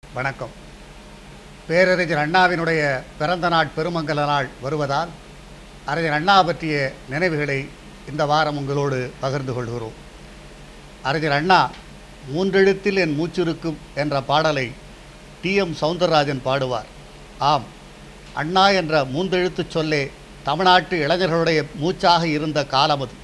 வணக்கம் பேரறிஞர் அண்ணாவினுடைய பிறந்த நாள் பெருமங்கல நாள் வருவதால் அறிஞர் அண்ணா பற்றிய நினைவுகளை இந்த வாரம் உங்களோடு பகிர்ந்து கொள்கிறோம் அறிஞர் அண்ணா மூன்றெழுத்தில் என் மூச்சிருக்கும் என்ற பாடலை டி எம் சவுந்தரராஜன் பாடுவார் ஆம் அண்ணா என்ற மூன்றெழுத்துச் சொல்லே தமிழ்நாட்டு இளைஞர்களுடைய மூச்சாக இருந்த காலம் அது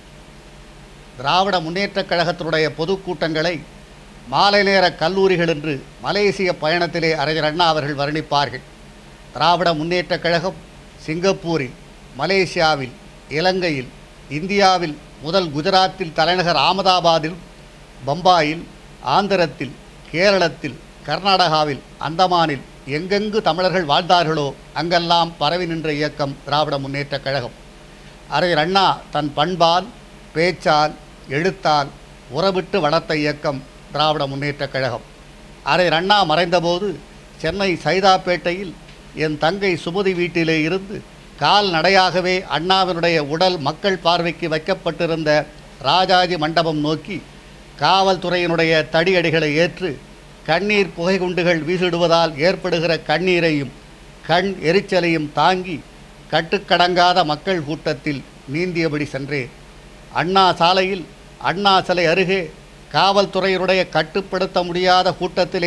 திராவிட முன்னேற்றக் கழகத்தினுடைய பொதுக்கூட்டங்களை மாலை நேர கல்லூரிகள் என்று மலேசிய பயணத்திலே அறிஞர் அண்ணா அவர்கள் வர்ணிப்பார்கள் திராவிட முன்னேற்றக் கழகம் சிங்கப்பூரில் மலேசியாவில் இலங்கையில் இந்தியாவில் முதல் குஜராத்தில் தலைநகர் அகமதாபாத்தில் பம்பாயில் ஆந்திரத்தில் கேரளத்தில் கர்நாடகாவில் அந்தமானில் எங்கெங்கு தமிழர்கள் வாழ்ந்தார்களோ அங்கெல்லாம் பரவி நின்ற இயக்கம் திராவிட முன்னேற்றக் கழகம் அறிஞர் அண்ணா தன் பண்பால் பேச்சால் எழுத்தால் உறவிட்டு வளர்த்த இயக்கம் திராவிட முன்னேற்றக் கழகம் அறிஞர் அண்ணா மறைந்தபோது சென்னை சைதாப்பேட்டையில் என் தங்கை சுமதி வீட்டிலே இருந்து கால்நடையாகவே அண்ணாவினுடைய உடல் மக்கள் பார்வைக்கு வைக்கப்பட்டிருந்த ராஜாஜி மண்டபம் நோக்கி காவல்துறையினுடைய தடியடிகளை ஏற்று கண்ணீர் புகை குண்டுகள் வீசிடுவதால் ஏற்படுகிற கண்ணீரையும் கண் எரிச்சலையும் தாங்கி கட்டுக்கடங்காத மக்கள் கூட்டத்தில் நீந்தியபடி சென்றேன் அண்ணா சாலையில் அண்ணா சிலை அருகே காவல்துறையினுடைய கட்டுப்படுத்த முடியாத கூட்டத்திலே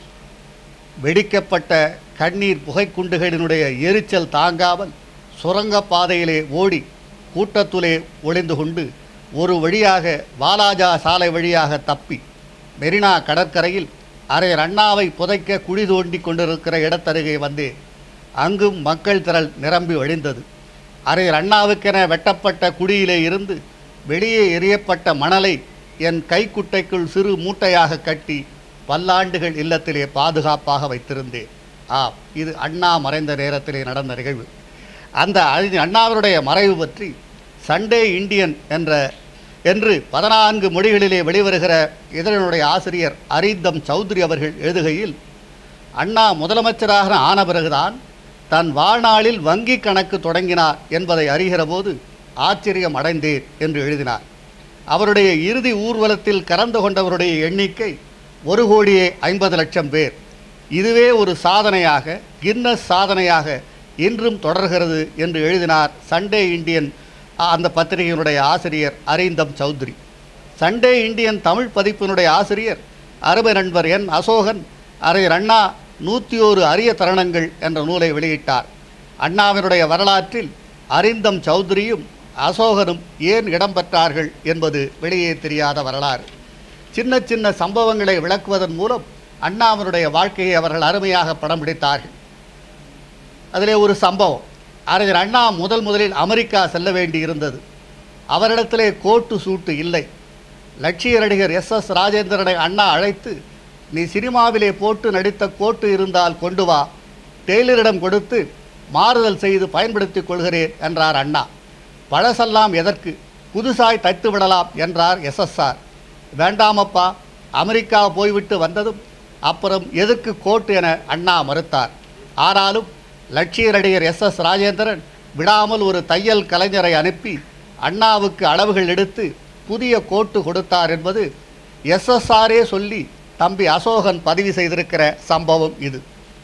வெடிக்கப்பட்ட கண்ணீர் புகைக்குண்டுகளினுடைய எரிச்சல் தாங்காமல் சுரங்கப் பாதையிலே ஓடி கூட்டத்துலே ஒளிந்து கொண்டு ஒரு வழியாக வாலாஜா சாலை வழியாக தப்பி மெரினா கடற்கரையில் அரையர் அண்ணாவை புதைக்க குழி தோண்டி கொண்டிருக்கிற இடத்தருகே வந்தேன் அங்கும் மக்கள் திரள் நிரம்பி வழிந்தது அரையர் அண்ணாவுக்கென வெட்டப்பட்ட குழியிலே இருந்து வெளியே எறியப்பட்ட மணலை என் கைக்குட்டைக்குள் சிறு மூட்டையாக கட்டி பல்லாண்டுகள் இல்லத்திலே பாதுகாப்பாக வைத்திருந்தேன் ஆம் இது அண்ணா மறைந்த நேரத்திலே நடந்த நிகழ்வு அந்த அறிஞர் அண்ணாவினுடைய மறைவு பற்றி சண்டே இந்தியன் என்ற என்று பதினான்கு மொழிகளிலே வெளிவருகிற இதழனுடைய ஆசிரியர் அரீந்தம் சௌத்ரி அவர்கள் எழுதுகையில் அண்ணா முதலமைச்சராக ஆன பிறகுதான் தன் வாழ்நாளில் வங்கி கணக்கு தொடங்கினார் என்பதை அறிகிற போது ஆச்சரியம் அடைந்தேன் என்று எழுதினார் அவருடைய இறுதி ஊர்வலத்தில் கலந்து கொண்டவருடைய எண்ணிக்கை ஒரு கோடியே ஐம்பது லட்சம் பேர் இதுவே ஒரு சாதனையாக கின்னஸ் சாதனையாக இன்றும் தொடர்கிறது என்று எழுதினார் சண்டே இந்தியன் அ- அந்த பத்திரிகையினுடைய ஆசிரியர் அரீந்தம் சௌத்ரி சண்டே இந்தியன் தமிழ் பதிப்பினுடைய ஆசிரியர் அருமை நண்பர் என் அசோகன் அறிஞர் அண்ணா நூற்றி ஒரு அரிய தருணங்கள் என்ற நூலை வெளியிட்டார் அண்ணாவினுடைய வரலாற்றில் அரிந்தம் சௌத்ரியும் அசோகனும் ஏன் இடம்பெற்றார்கள் என்பது வெளியே தெரியாத வரலாறு சின்ன சின்ன சம்பவங்களை விளக்குவதன் மூலம் அண்ணாவினுடைய வாழ்க்கையை அவர்கள் அருமையாக படம் பிடித்தார்கள் அதிலே ஒரு சம்பவம் அறிஞர் அண்ணா முதல் முதலில் அமெரிக்கா செல்ல வேண்டி இருந்தது அவரிடத்திலே கோட்டு சூட்டு இல்லை லட்சிய நடிகர் எஸ் எஸ் ராஜேந்திரனை அண்ணா அழைத்து நீ சினிமாவிலே போட்டு நடித்த கோட்டு இருந்தால் கொண்டு வா டெய்லரிடம் கொடுத்து மாறுதல் செய்து பயன்படுத்திக் கொள்கிறேன் என்றார் அண்ணா பழசெல்லாம் எதற்கு புதுசாய் தைத்து விடலாம் என்றார் எஸ்எஸ்ஆர் வேண்டாமப்பா அமெரிக்கா போய்விட்டு வந்ததும் அப்புறம் எதுக்கு கோட்டு என அண்ணா மறுத்தார் ஆனாலும் லட்சிய நடிகர் எஸ் எஸ் ராஜேந்திரன் விடாமல் ஒரு தையல் கலைஞரை அனுப்பி அண்ணாவுக்கு அளவுகள் எடுத்து புதிய கோட்டு கொடுத்தார் என்பது எஸ்எஸ்ஆரே சொல்லி தம்பி அசோகன் பதிவு செய்திருக்கிற சம்பவம் இது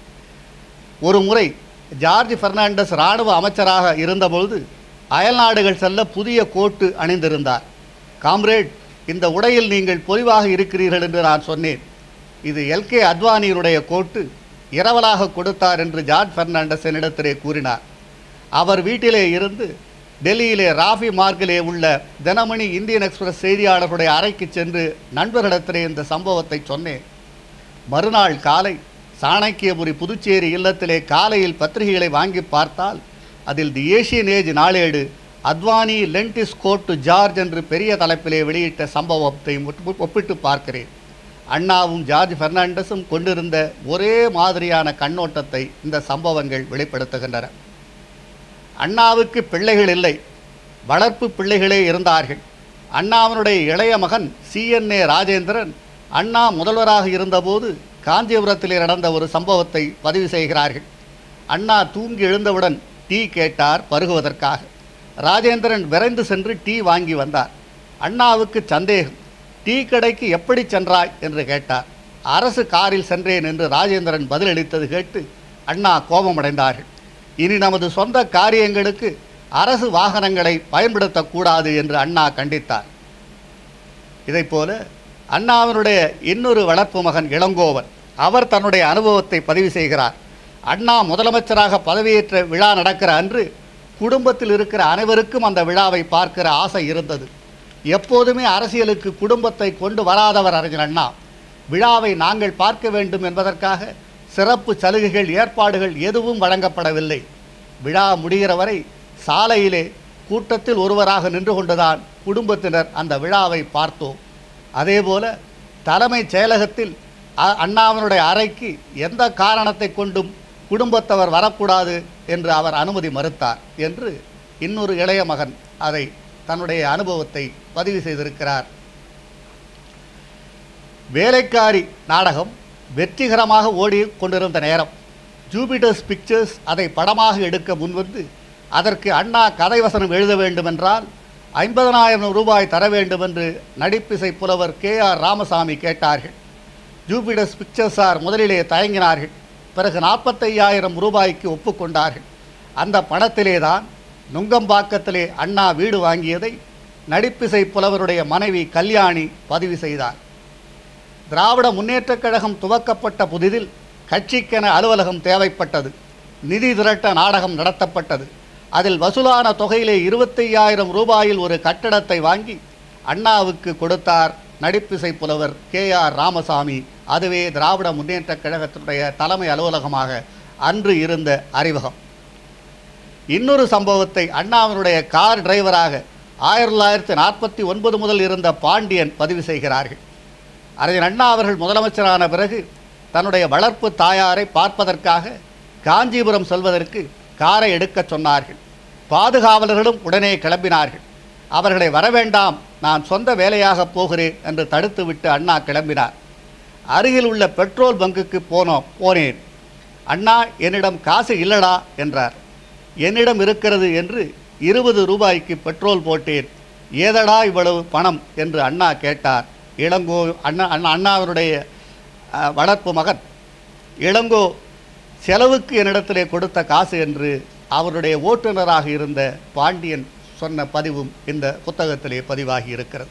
ஒரு முறை ஜார்ஜ் பெர்னாண்டஸ் இராணுவ அமைச்சராக இருந்தபொழுது அயல்நாடுகள் செல்ல புதிய கோட்டு அணிந்திருந்தார் காம்ரேட் இந்த உடையில் நீங்கள் பொலிவாக இருக்கிறீர்கள் என்று நான் சொன்னேன் இது எல்கே அத்வானியினுடைய கோட்டு இரவலாக கொடுத்தார் என்று ஜார்ஜ் பெர்னாண்டஸ் என்னிடத்திலே கூறினார் அவர் வீட்டிலே இருந்து டெல்லியிலே ராஃபி மார்க்கிலே உள்ள தினமணி இந்தியன் எக்ஸ்பிரஸ் செய்தியாளர்களுடைய அறைக்கு சென்று நண்பர்களிடத்திலே இந்த சம்பவத்தை சொன்னேன் மறுநாள் காலை சாணக்கியபுரி புதுச்சேரி இல்லத்திலே காலையில் பத்திரிகைகளை வாங்கி பார்த்தால் அதில் தி ஏஷியன் ஏஜ் நாளேடு Advani lends coat to George என்று பெரிய தலைப்பிலே வெளியிட்ட சம்பவத்தை ஒப்பு- ஒப்பிட்டு பார்க்கிறேன் அண்ணாவும் ஜார்ஜ் பெர்னாண்டஸும் கொண்டிருந்த ஒரே மாதிரியான கண்ணோட்டத்தை இந்த சம்பவங்கள் வெளிப்படுத்துகின்றன அண்ணாவுக்கு பிள்ளைகள் இல்லை வளர்ப்பு பிள்ளைகளே இருந்தார்கள் அண்ணாவினுடைய இளைய மகன் சிஎன்ஏ ராஜேந்திரன் அண்ணா முதல்வராக இருந்தபோது காஞ்சிபுரத்திலே நடந்த ஒரு சம்பவத்தை பதிவு செய்கிறார்கள் அண்ணா தூங்கி எழுந்தவுடன் டீ கேட்டார் பருகுவதற்காக ராஜேந்திரன் விரைந்து சென்று டீ வாங்கி வந்தார் அண்ணாவுக்கு சந்தேகம் டீ கடைக்கு எப்படி சென்றாய் என்று கேட்டார் அரசு காரில் சென்றேன் என்று ராஜேந்திரன் பதிலளித்தது கேட்டு அண்ணா கோபமடைந்தார்கள் இனி நமது சொந்த காரியங்களுக்கு அரசு வாகனங்களை பயன்படுத்தக்கூடாது என்று அண்ணா கண்டித்தார் இதைப்போல அண்ணாவினுடைய இன்னொரு வளர்ப்பு மகன் இளங்கோவன் அவர் தன்னுடைய அனுபவத்தை பதிவு செய்கிறார் அண்ணா முதலமைச்சராக பதவியேற்ற விழா நடக்கிற அன்று குடும்பத்தில் இருக்கிற அனைவருக்கும் அந்த விழாவை பார்க்கிற ஆசை இருந்தது எப்போதுமே அரசியலுக்கு குடும்பத்தை கொண்டு வராதவர் அறிஞர் அண்ணா விழாவை நாங்கள் பார்க்க வேண்டும் என்பதற்காக சிறப்பு சலுகைகள் ஏற்பாடுகள் எதுவும் வழங்கப்படவில்லை விழா முடிகிற வரை சாலையிலே கூட்டத்தில் ஒருவராக நின்று கொண்டுதான் குடும்பத்தினர் அந்த விழாவை பார்த்தோம் அதேபோல தலைமைச் செயலகத்தில் அ- அண்ணாவினுடைய அறைக்கு எந்த காரணத்தை கொண்டும் குடும்பத்தவர் வரக்கூடாது என்று அவர் அனுமதி மறுத்தார் என்று இன்னொரு இளைய மகன் அதை தன்னுடைய அனுபவத்தை பதிவு செய்திருக்கிறார் வேலைக்காரி நாடகம் வெற்றிகரமாக ஓடி கொண்டிருந்த நேரம் ஜூபிட்டர்ஸ் பிக்சர்ஸ் அதை படமாக எடுக்க முன்வந்து அதற்கு அண்ணா கதை வசனம் எழுத வேண்டுமென்றால் ஐம்பதனாயிரம் ரூபாய் தர வேண்டும் என்று நடிப்பிசை புலவர் கே ஆர் ராமசாமி கேட்டார்கள் ஜூபிட்டர்ஸ் பிக்சர்ஸார் முதலிலே தயங்கினார்கள் பிறகு நாற்பத்தையாயிரம் ரூபாய்க்கு ஒப்புக்கொண்டார்கள் அந்த பணத்திலே தான் நுங்கம்பாக்கத்திலே அண்ணா வீடு வாங்கியதை நடிப்பிசை புலவருடைய மனைவி கல்யாணி பதிவு செய்தார் திராவிட முன்னேற்றக் கழகம் துவக்கப்பட்ட புதிதில் கட்சிக்கென அலுவலகம் தேவைப்பட்டது நிதி திரட்ட நாடகம் நடத்தப்பட்டது அதில் வசூலான தொகையிலே இருபத்தையாயிரம் ரூபாயில் ஒரு கட்டடத்தை வாங்கி அண்ணாவுக்கு கொடுத்தார் நடிப்பிசை புலவர் கே ஆர் ராமசாமி அதுவே திராவிட முன்னேற்றக் கழகத்தினுடைய தலைமை அலுவலகமாக அன்று இருந்த அறிமுகம் இன்னொரு சம்பவத்தை அண்ணாவினுடைய கார் டிரைவராக ஆயிரத்தி தொள்ளாயிரத்தி நாற்பத்தி ஒன்பது முதல் இருந்த பாண்டியன் பதிவு செய்கிறார்கள் அறிஞர் அண்ணா அவர்கள் முதலமைச்சரான பிறகு தன்னுடைய வளர்ப்பு தாயாரை பார்ப்பதற்காக காஞ்சிபுரம் செல்வதற்கு காரை எடுக்கச் சொன்னார்கள் பாதுகாவலர்களும் உடனே கிளம்பினார்கள் அவர்களை வரவேண்டாம் நான் சொந்த வேலையாக போகிறேன் என்று தடுத்துவிட்டு அண்ணா கிளம்பினார் அருகில் உள்ள பெட்ரோல் பங்குக்கு போனோம் போனேன் அண்ணா என்னிடம் காசு இல்லடா என்றார் என்னிடம் இருக்கிறது என்று இருபது ரூபாய்க்கு பெட்ரோல் போட்டேன் ஏதடா இவ்வளவு பணம் என்று அண்ணா கேட்டார் இளங்கோ அண்ணா அண்ணா அண்ணாவினுடைய அஹ், வளர்ப்பு மகன் இளங்கோ செலவுக்கு என்னிடத்திலே கொடுத்த காசு என்று அவருடைய ஓட்டுநராக இருந்த பாண்டியன் சொன்ன பதிவும் இந்த புத்தகத்திலே பதிவாகி இருக்கிறது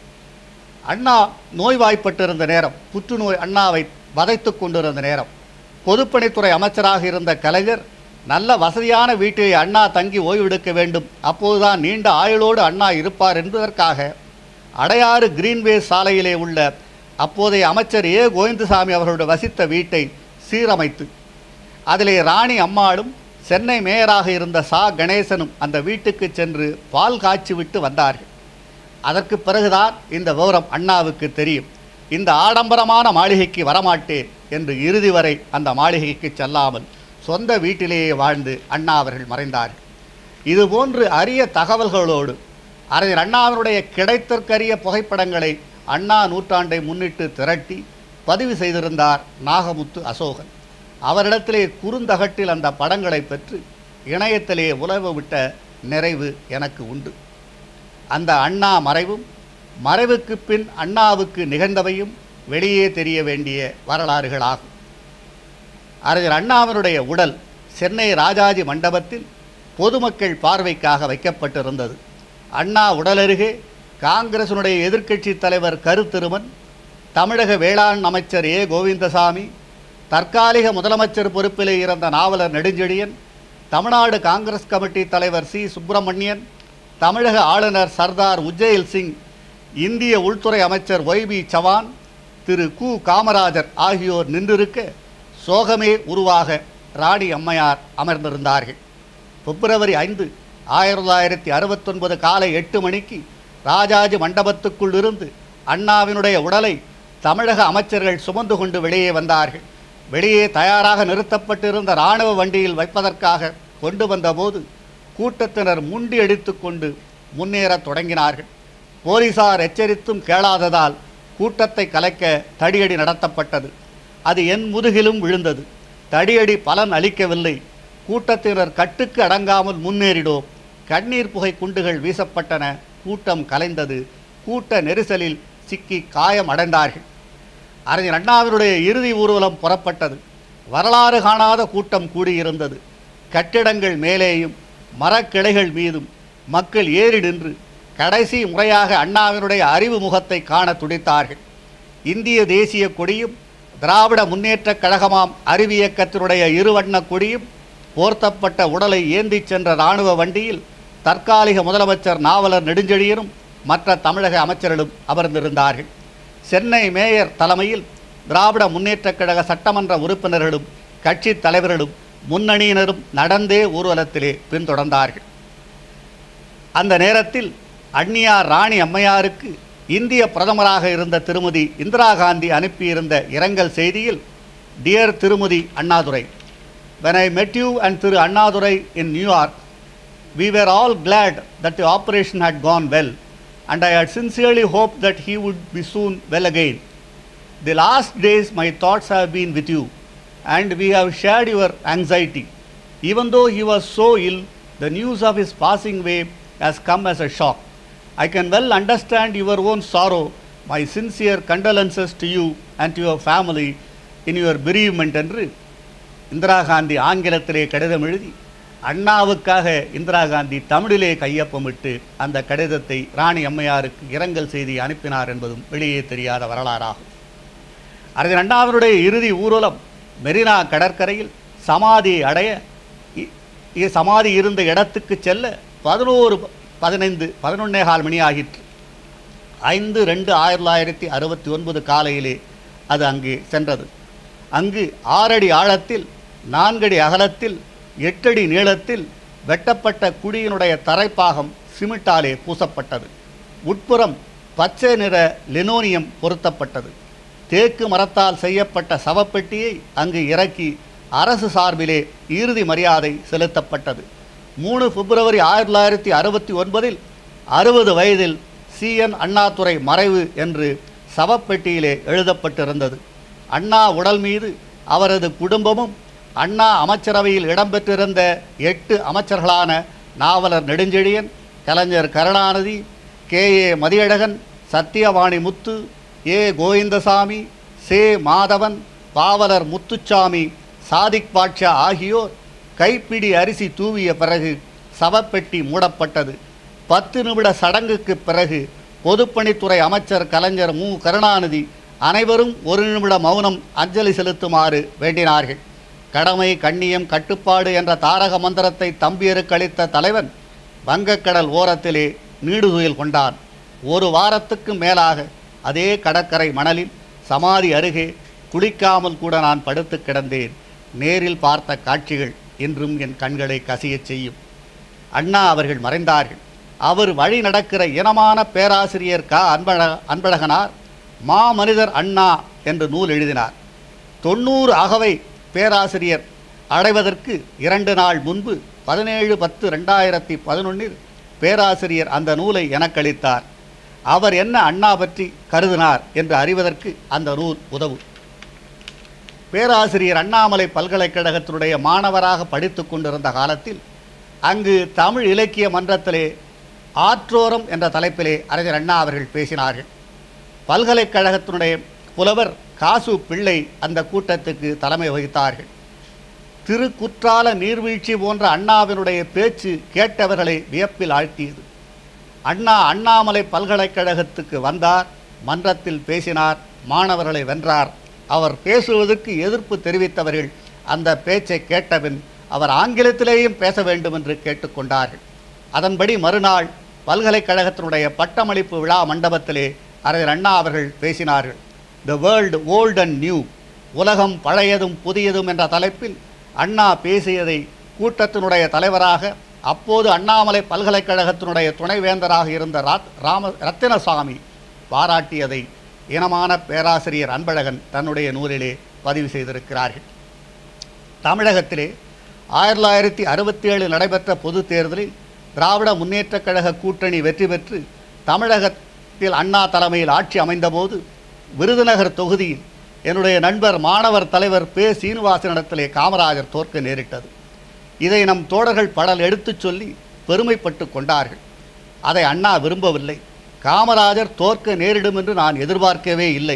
அண்ணா நோய்வாய்ப்பட்டிருந்த நேரம் புற்றுநோய் அண்ணாவை வதைத்து கொண்டிருந்த நேரம் பொதுப்பணித்துறை அமைச்சராக இருந்த கலைஞர் நல்ல வசதியான வீட்டிலே அண்ணா தங்கி ஓய்வெடுக்க வேண்டும் அப்போதுதான் நீண்ட ஆயுளோடு அண்ணா இருப்பார் என்பதற்காக அடையாறு கிரீன்வே சாலையிலே உள்ள அப்போதைய அமைச்சர் ஏ கோவிந்தசாமி அவர்களுடைய வசித்த வீட்டை சீரமைத்து அதிலே ராணி அம்மாளும் சென்னை மேயராக இருந்த சா கணேசனும் அந்த வீட்டுக்கு சென்று பால் காய்ச்சி விட்டு வந்தார்கள் அதற்கு பிறகுதான் இந்த விவரம் அண்ணாவுக்கு தெரியும் இந்த ஆடம்பரமான மாளிகைக்கு வரமாட்டேன் என்று இறுதி வரை அந்த மாளிகைக்கு செல்லாமல் சொந்த வீட்டிலேயே வாழ்ந்து அண்ணா அவர்கள் மறைந்தார்கள் இதுபோன்று அரிய தகவல்களோடு அறிஞர் அண்ணாவினுடைய கிடைத்தற்கரிய புகைப்படங்களை அண்ணா நூற்றாண்டை முன்னிட்டு திரட்டி பதிவு செய்திருந்தார் நாகமுத்து அசோகன் அவரிடத்திலே குறுந்தகட்டில் அந்த படங்களை பெற்று இணையத்திலே உலவ விட்ட நிறைவு எனக்கு உண்டு அந்த அண்ணா மறைவும் மறைவுக்கு பின் அண்ணாவுக்கு நிகழ்ந்தவையும் வெளியே தெரிய வேண்டிய வரலாறுகளாகும் அறிஞர் அண்ணாவினுடைய உடல் சென்னை ராஜாஜி மண்டபத்தில் பொதுமக்கள் பார்வைக்காக வைக்கப்பட்டிருந்தது அண்ணா உடலருகே காங்கிரசினுடைய எதிர்க்கட்சி தலைவர் கருத்திருமன் தமிழக வேளாண் அமைச்சர் ஏ கோவிந்தசாமி தற்காலிக முதலமைச்சர் பொறுப்பிலே இருந்த நாவலர் நெடுஞ்செழியன் தமிழ்நாடு காங்கிரஸ் கமிட்டி தலைவர் சி சுப்பிரமணியன் தமிழக ஆளுநர் சர்தார் உஜ்ஜெயில் சிங் இந்திய உள்துறை அமைச்சர் ஒய் பி சவான் திரு கு காமராஜர் ஆகியோர் நின்றிருக்க சோகமே உருவாக ராணி அம்மையார் அமர்ந்திருந்தார்கள் பிப்ரவரி ஐந்து ஆயிரத்தி தொள்ளாயிரத்தி அறுபத்தொன்பது காலை எட்டு மணிக்கு ராஜாஜி மண்டபத்துக்குள் இருந்து அண்ணாவினுடைய உடலை தமிழக அமைச்சர்கள் சுமந்து கொண்டு வெளியே வந்தார்கள் வெளியே தயாராக நிறுத்தப்பட்டிருந்த இராணுவ வண்டியில் வைப்பதற்காக கொண்டு வந்தபோது கூட்டத்தினர் முண்டி அடித்துக்கொண்டு முன்னேறத் தொடங்கினார்கள் போலீசார் எச்சரித்தும் கேளாததால் கூட்டத்தை கலைக்க தடியடி நடத்தப்பட்டது அது என் முதுகிலும் விழுந்தது தடியடி பலன் அளிக்கவில்லை கூட்டத்தினர் கட்டுக்கு அடங்காமல் முன்னேறினோம் கண்ணீர் புகை குண்டுகள் வீசப்பட்டன கூட்டம் கலைந்தது கூட்ட நெரிசலில் சிக்கி காயம் அடைந்தார்கள் அறிஞர் அண்ணாவினுடைய இறுதி ஊர்வலம் புறப்பட்டது வரலாறு காணாத கூட்டம் கூடியிருந்தது கட்டிடங்கள் மேலேயும் மரக்கிளைகள் மீதும் மக்கள் ஏறி நின்று கடைசி முறையாக அண்ணாவினுடைய அறிவு முகத்தை காண துடித்தார்கள் இந்திய தேசிய கொடியும் திராவிட முன்னேற்றக் கழகமாம் அறிவியக்கத்தினுடைய இருவண்ண கொடியும் போர்த்தப்பட்ட உடலை ஏந்திச் சென்ற இராணுவ வண்டியில் தற்காலிக முதலமைச்சர் நாவலர் நெடுஞ்செழியனும் மற்ற தமிழக அமைச்சர்களும் அமர்ந்திருந்தார்கள் சென்னை மேயர் தலைமையில் திராவிட முன்னேற்றக் கழக சட்டமன்ற உறுப்பினர்களும் கட்சித் தலைவர்களும் முன்னணியினரும் நடந்தே ஊர்வலத்திலே பின்தொடர்ந்தார்கள் அந்த நேரத்தில் அந்நியார் ராணி அம்மையாருக்கு இந்திய பிரதமராக இருந்த திருமதி இந்திரா காந்தி அனுப்பியிருந்த இரங்கல் செய்தியில் டியர் திருமதி Annadurai when I met you and Thiru Annadurai in New York, we were all glad that the operation had gone well, and I had sincerely hoped that he would be soon well again. The last days my thoughts have been with you, and we have shared your anxiety. Even though he was so ill, the news of his passing away has come as a shock. I can well understand your own sorrow. My sincere condolences to you and to your family in your bereavement என்று இந்திரா காந்தி ஆங்கிலத்திலே கடிதம் எழுதி அண்ணாவுக்காக இந்திரா காந்தி தமிழிலே கையொப்பமிட்டு அந்த கடிதத்தை ராணி அம்மையாருக்கு இரங்கல் செய்தி அனுப்பினார் என்பதும் வெளியே தெரியாத வரலாறாகும் அறிஞர் அண்ணாவினுடைய இறுதி ஊர்வலம் மெரினா கடற்கரையில் சமாதி அடைய இ- இ- சமாதி இருந்த இடத்துக்கு செல்ல பதினோரு பதினைந்து பதினொன்னே கால் மணி ஆகிற்று ஐந்து ரெண்டு ஆயிரத்தி தொள்ளாயிரத்தி அறுபத்தி ஒன்பது காலையிலே அது அங்கே சென்றது அங்கு ஆறடி ஆழத்தில் நான்கடி அகலத்தில் எட்டடி நீளத்தில் வெட்டப்பட்ட குடியினுடைய தரைப்பாகம் சிமெண்டாலே பூசப்பட்டது உட்புறம் பச்சை நிற லினோனியம் பொருத்தப்பட்டது தேக்கு மரத்தால் செய்யப்பட்ட சவப்பெட்டியை அங்கு இறக்கி அரசு சார்பிலே இறுதி மரியாதை செலுத்தப்பட்டது மூணு பிப்ரவரி ஆயிரத்தி தொள்ளாயிரத்தி அறுபத்தி ஒன்பதில் அறுபது வயதில் சிஎன் அண்ணாதுரை மறைவு என்று சவப்பெட்டியிலே எழுதப்பட்டிருந்தது அண்ணா உடல் மீது அவரது குடும்பமும் அண்ணா அமைச்சரவையில் இடம்பெற்றிருந்த எட்டு அமைச்சர்களான Navalar Nedunchezhiyan Kalaignar Karunanidhi K A Mathiyazhagan Sathiyavani Muthu A Govindasamy சே மாதவன் பாவலர் முத்துச்சாமி சாதிக் பாட்சா ஆகியோர் கைப்பிடி அரிசி தூவிய பிறகு சவப்பெட்டி மூடப்பட்டது பத்து நிமிட சடங்குக்கு பிறகு பொதுப்பணித்துறை அமைச்சர் கலைஞர் மு கருணாநிதி அனைவரும் ஒரு நிமிட மௌனம் அஞ்சலி செலுத்துமாறு வேண்டினார்கள் கடமை கண்ணியம் கட்டுப்பாடு என்ற தாரக மந்திரத்தை தம்பியருக்கு அளித்த தலைவன் வங்கக்கடல் ஓரத்திலே நீடுதுயில் கொண்டான் ஒரு வாரத்துக்கு மேலாக அதே கடற்கரை மணலில் சமாதி அருகே குளிக்காமல் கூட நான் படுத்து கிடந்தேன் நேரில் பார்த்த காட்சிகள் இன்றும் என் கண்களை கசியச் செய்யும் அண்ணா அவர்கள் மறைந்தார்கள் அவர் வழி நடக்கிற இனமான பேராசிரியர் க அன்பழ அன்பழகனார் மாமனிதர் அண்ணா என்று நூல் எழுதினார் தொண்ணூறு அகவை பேராசிரியர் அடைவதற்கு இரண்டு நாள் முன்பு பதினேழு பத்து ரெண்டாயிரத்தி பதினொன்றில் பேராசிரியர் அந்த நூலை எனக்களித்தார் அவர் என்ன அண்ணா பற்றி கருதினார் என்று அறிவதற்கு அந்த நூல் உதவும் பேராசிரியர் அண்ணாமலை பல்கலைக்கழகத்தினுடைய மாணவராக படித்து கொண்டிருந்த காலத்தில் அங்கு தமிழ் இலக்கிய மன்றத்திலே ஆற்றோரம் என்ற தலைப்பிலே அறிஞர் அண்ணா அவர்கள் பேசினார்கள் பல்கலைக்கழகத்தினுடைய புலவர் காசு பிள்ளை அந்த கூட்டத்துக்கு தலைமை வகித்தார்கள் திருக்குற்றால நீர்வீழ்ச்சி போன்ற அண்ணாவினுடைய பேச்சு கேட்டவர்களை வியப்பில் ஆழ்த்தியது அண்ணா அண்ணாமலை பல்கலைக்கழகத்துக்கு வந்தார் மன்றத்தில் பேசினார் மாணவர்களை வென்றார் அவர் பேசுவதற்கு எதிர்ப்பு தெரிவித்தவர்கள் அந்த பேச்சை கேட்டபின் அவர் ஆங்கிலத்திலேயும் பேச வேண்டும் என்று கேட்டுக்கொண்டார்கள் அதன்படி மறுநாள் பல்கலைக்கழகத்தினுடைய பட்டமளிப்பு விழா மண்டபத்திலே அறிஞர் அண்ணா அவர்கள் பேசினார்கள் the world old and new உலகம் பழையதும் புதியதும் என்ற தலைப்பில் அண்ணா பேசியதை கூட்டத்தினுடைய தலைவராக அப்போது அண்ணாமலை பல்கலைக்கழகத்தினுடைய துணைவேந்தராக இருந்த ராத் ராம ரத்தினசாமி பாராட்டியதை இனமான பேராசிரியர் அன்பழகன் தன்னுடைய நூலிலே பதிவு செய்திருக்கிறார்கள் தமிழகத்திலே ஆயிரத்தி தொள்ளாயிரத்தி அறுபத்தி ஏழு நடைபெற்ற பொதுத் தேர்தலில் திராவிட முன்னேற்றக் கழக கூட்டணி வெற்றி பெற்று தமிழகத்தில் அண்ணா தலைமையில் ஆட்சி அமைந்தபோது விருதுநகர் தொகுதியில் என்னுடைய நண்பர் மாணவர் தலைவர் பே சீனிவாசனிடத்திலே காமராஜர் தோற்க நேரிட்டது இதை நம் தோழர்கள் பலர் எடுத்துச் சொல்லி பெருமைப்பட்டு கொண்டார்கள் அதை அண்ணா விரும்பவில்லை காமராஜர் தோற்க நேரிடும் என்று நான் எதிர்பார்க்கவே இல்லை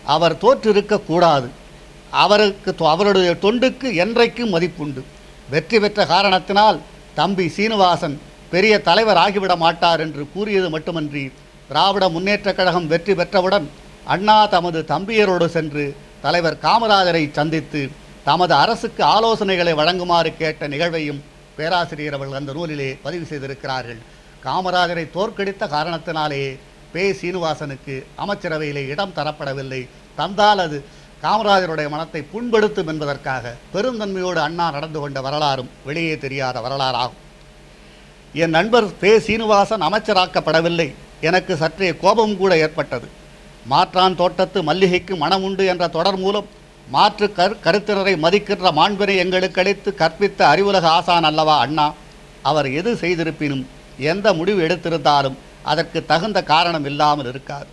அவர் தோற்றிருக்கக்கூடாது அவருக்கு தொ- அவருடைய தொண்டுக்கு என்றைக்கும் மதிப்புண்டு வெற்றி பெற்ற காரணத்தினால் தம்பி சீனிவாசன் பெரிய தலைவர் ஆகிவிட மாட்டார் என்று கூறியது மட்டுமன்றி திராவிட முன்னேற்றக் கழகம் வெற்றி பெற்றவுடன் அண்ணா தமது தம்பியரோடு சென்று தலைவர் காமராஜரை சந்தித்து தமது அரசுக்கு ஆலோசனைகளை வழங்குமாறு கேட்ட நிகழ்வையும் பேராசிரியர் அவர்கள் அந்த நூலிலே பதிவு செய்திருக்கிறார்கள் காமராஜரை தோற்கடித்த காரணத்தினாலே பே சீனிவாசனுக்கு அமைச்சரவையிலே இடம் தரப்படவில்லை தந்தால் அது காமராஜருடைய மனத்தை புண்படுத்தும் என்பதற்காக பெருந்தன்மையோடு அண்ணா நடந்து கொண்ட வரலாறும் வெளியே தெரியாத வரலாறாகும் என் நண்பர் பே சீனிவாசன் அமைச்சராக்கப்படவில்லை எனக்கு சற்றே கோபம் கூட ஏற்பட்டது மாற்றான் தோட்டத்து மல்லிகைக்கு மனம் உண்டு என்ற தொடர் மூலம் மாற்று கரு கருத்தினரை மதிக்கின்ற மாண்பினை எங்களுக்கு அளித்து கற்பித்த அறிவுலக ஆசான் அல்லவா அண்ணா அவர் எது செய்திருப்பினும் எந்த முடிவு எடுத்திருந்தாலும் அதற்கு தகுந்த காரணம் இல்லாமல் இருக்காது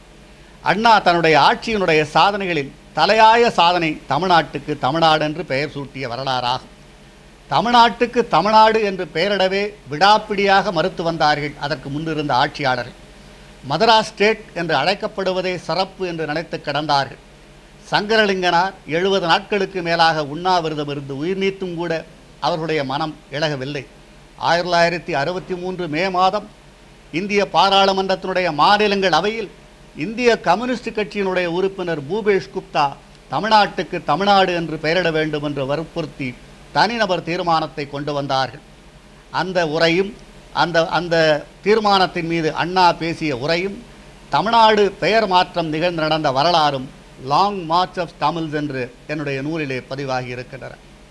அண்ணா தன்னுடைய ஆட்சியினுடைய சாதனைகளில் தலையாய சாதனை தமிழ்நாட்டுக்கு தமிழ்நாடு என்று பெயர் சூட்டிய வரலாறாகும் தமிழ்நாட்டுக்கு தமிழ்நாடு என்று பெயரிடவே விடாப்பிடியாக மறுத்து வந்தார்கள் அதற்கு முன்னிருந்த ஆட்சியாளர்கள் மதராஸ் ஸ்டேட் என்று அழைக்கப்படுவதே சிறப்பு என்று நினைத்து கிடந்தார்கள் சங்கரலிங்கனார் எழுபது நாட்களுக்கு மேலாக உண்ணாவிரதம் இருந்து உயிர் நீத்தும் கூட அவர்களுடைய மனம் இழகவில்லை ஆயிரத்தி தொள்ளாயிரத்தி அறுபத்தி மூன்று மே மாதம் இந்திய பாராளுமன்றத்தினுடைய மாநிலங்கள் அவையில் இந்திய கம்யூனிஸ்ட் கட்சியினுடைய உறுப்பினர் பூபேஷ் குப்தா தமிழ்நாட்டுக்கு தமிழ்நாடு என்று பெயரிட வேண்டும் என்று வற்புறுத்தி தனிநபர் தீர்மானத்தை கொண்டு வந்தார்கள் அந்த உரையும் அந்த அந்த தீர்மானத்தின் மீது அண்ணா பேசிய உரையும் தமிழ்நாடு பெயர் மாற்றம் நிகழ்ந்து நடந்த வரலாறும் லாங் மார்ச் ஆஃப் தமிழ்ஸ் என்று என்னுடைய நூலிலே பதிவாகி இருக்கின்றன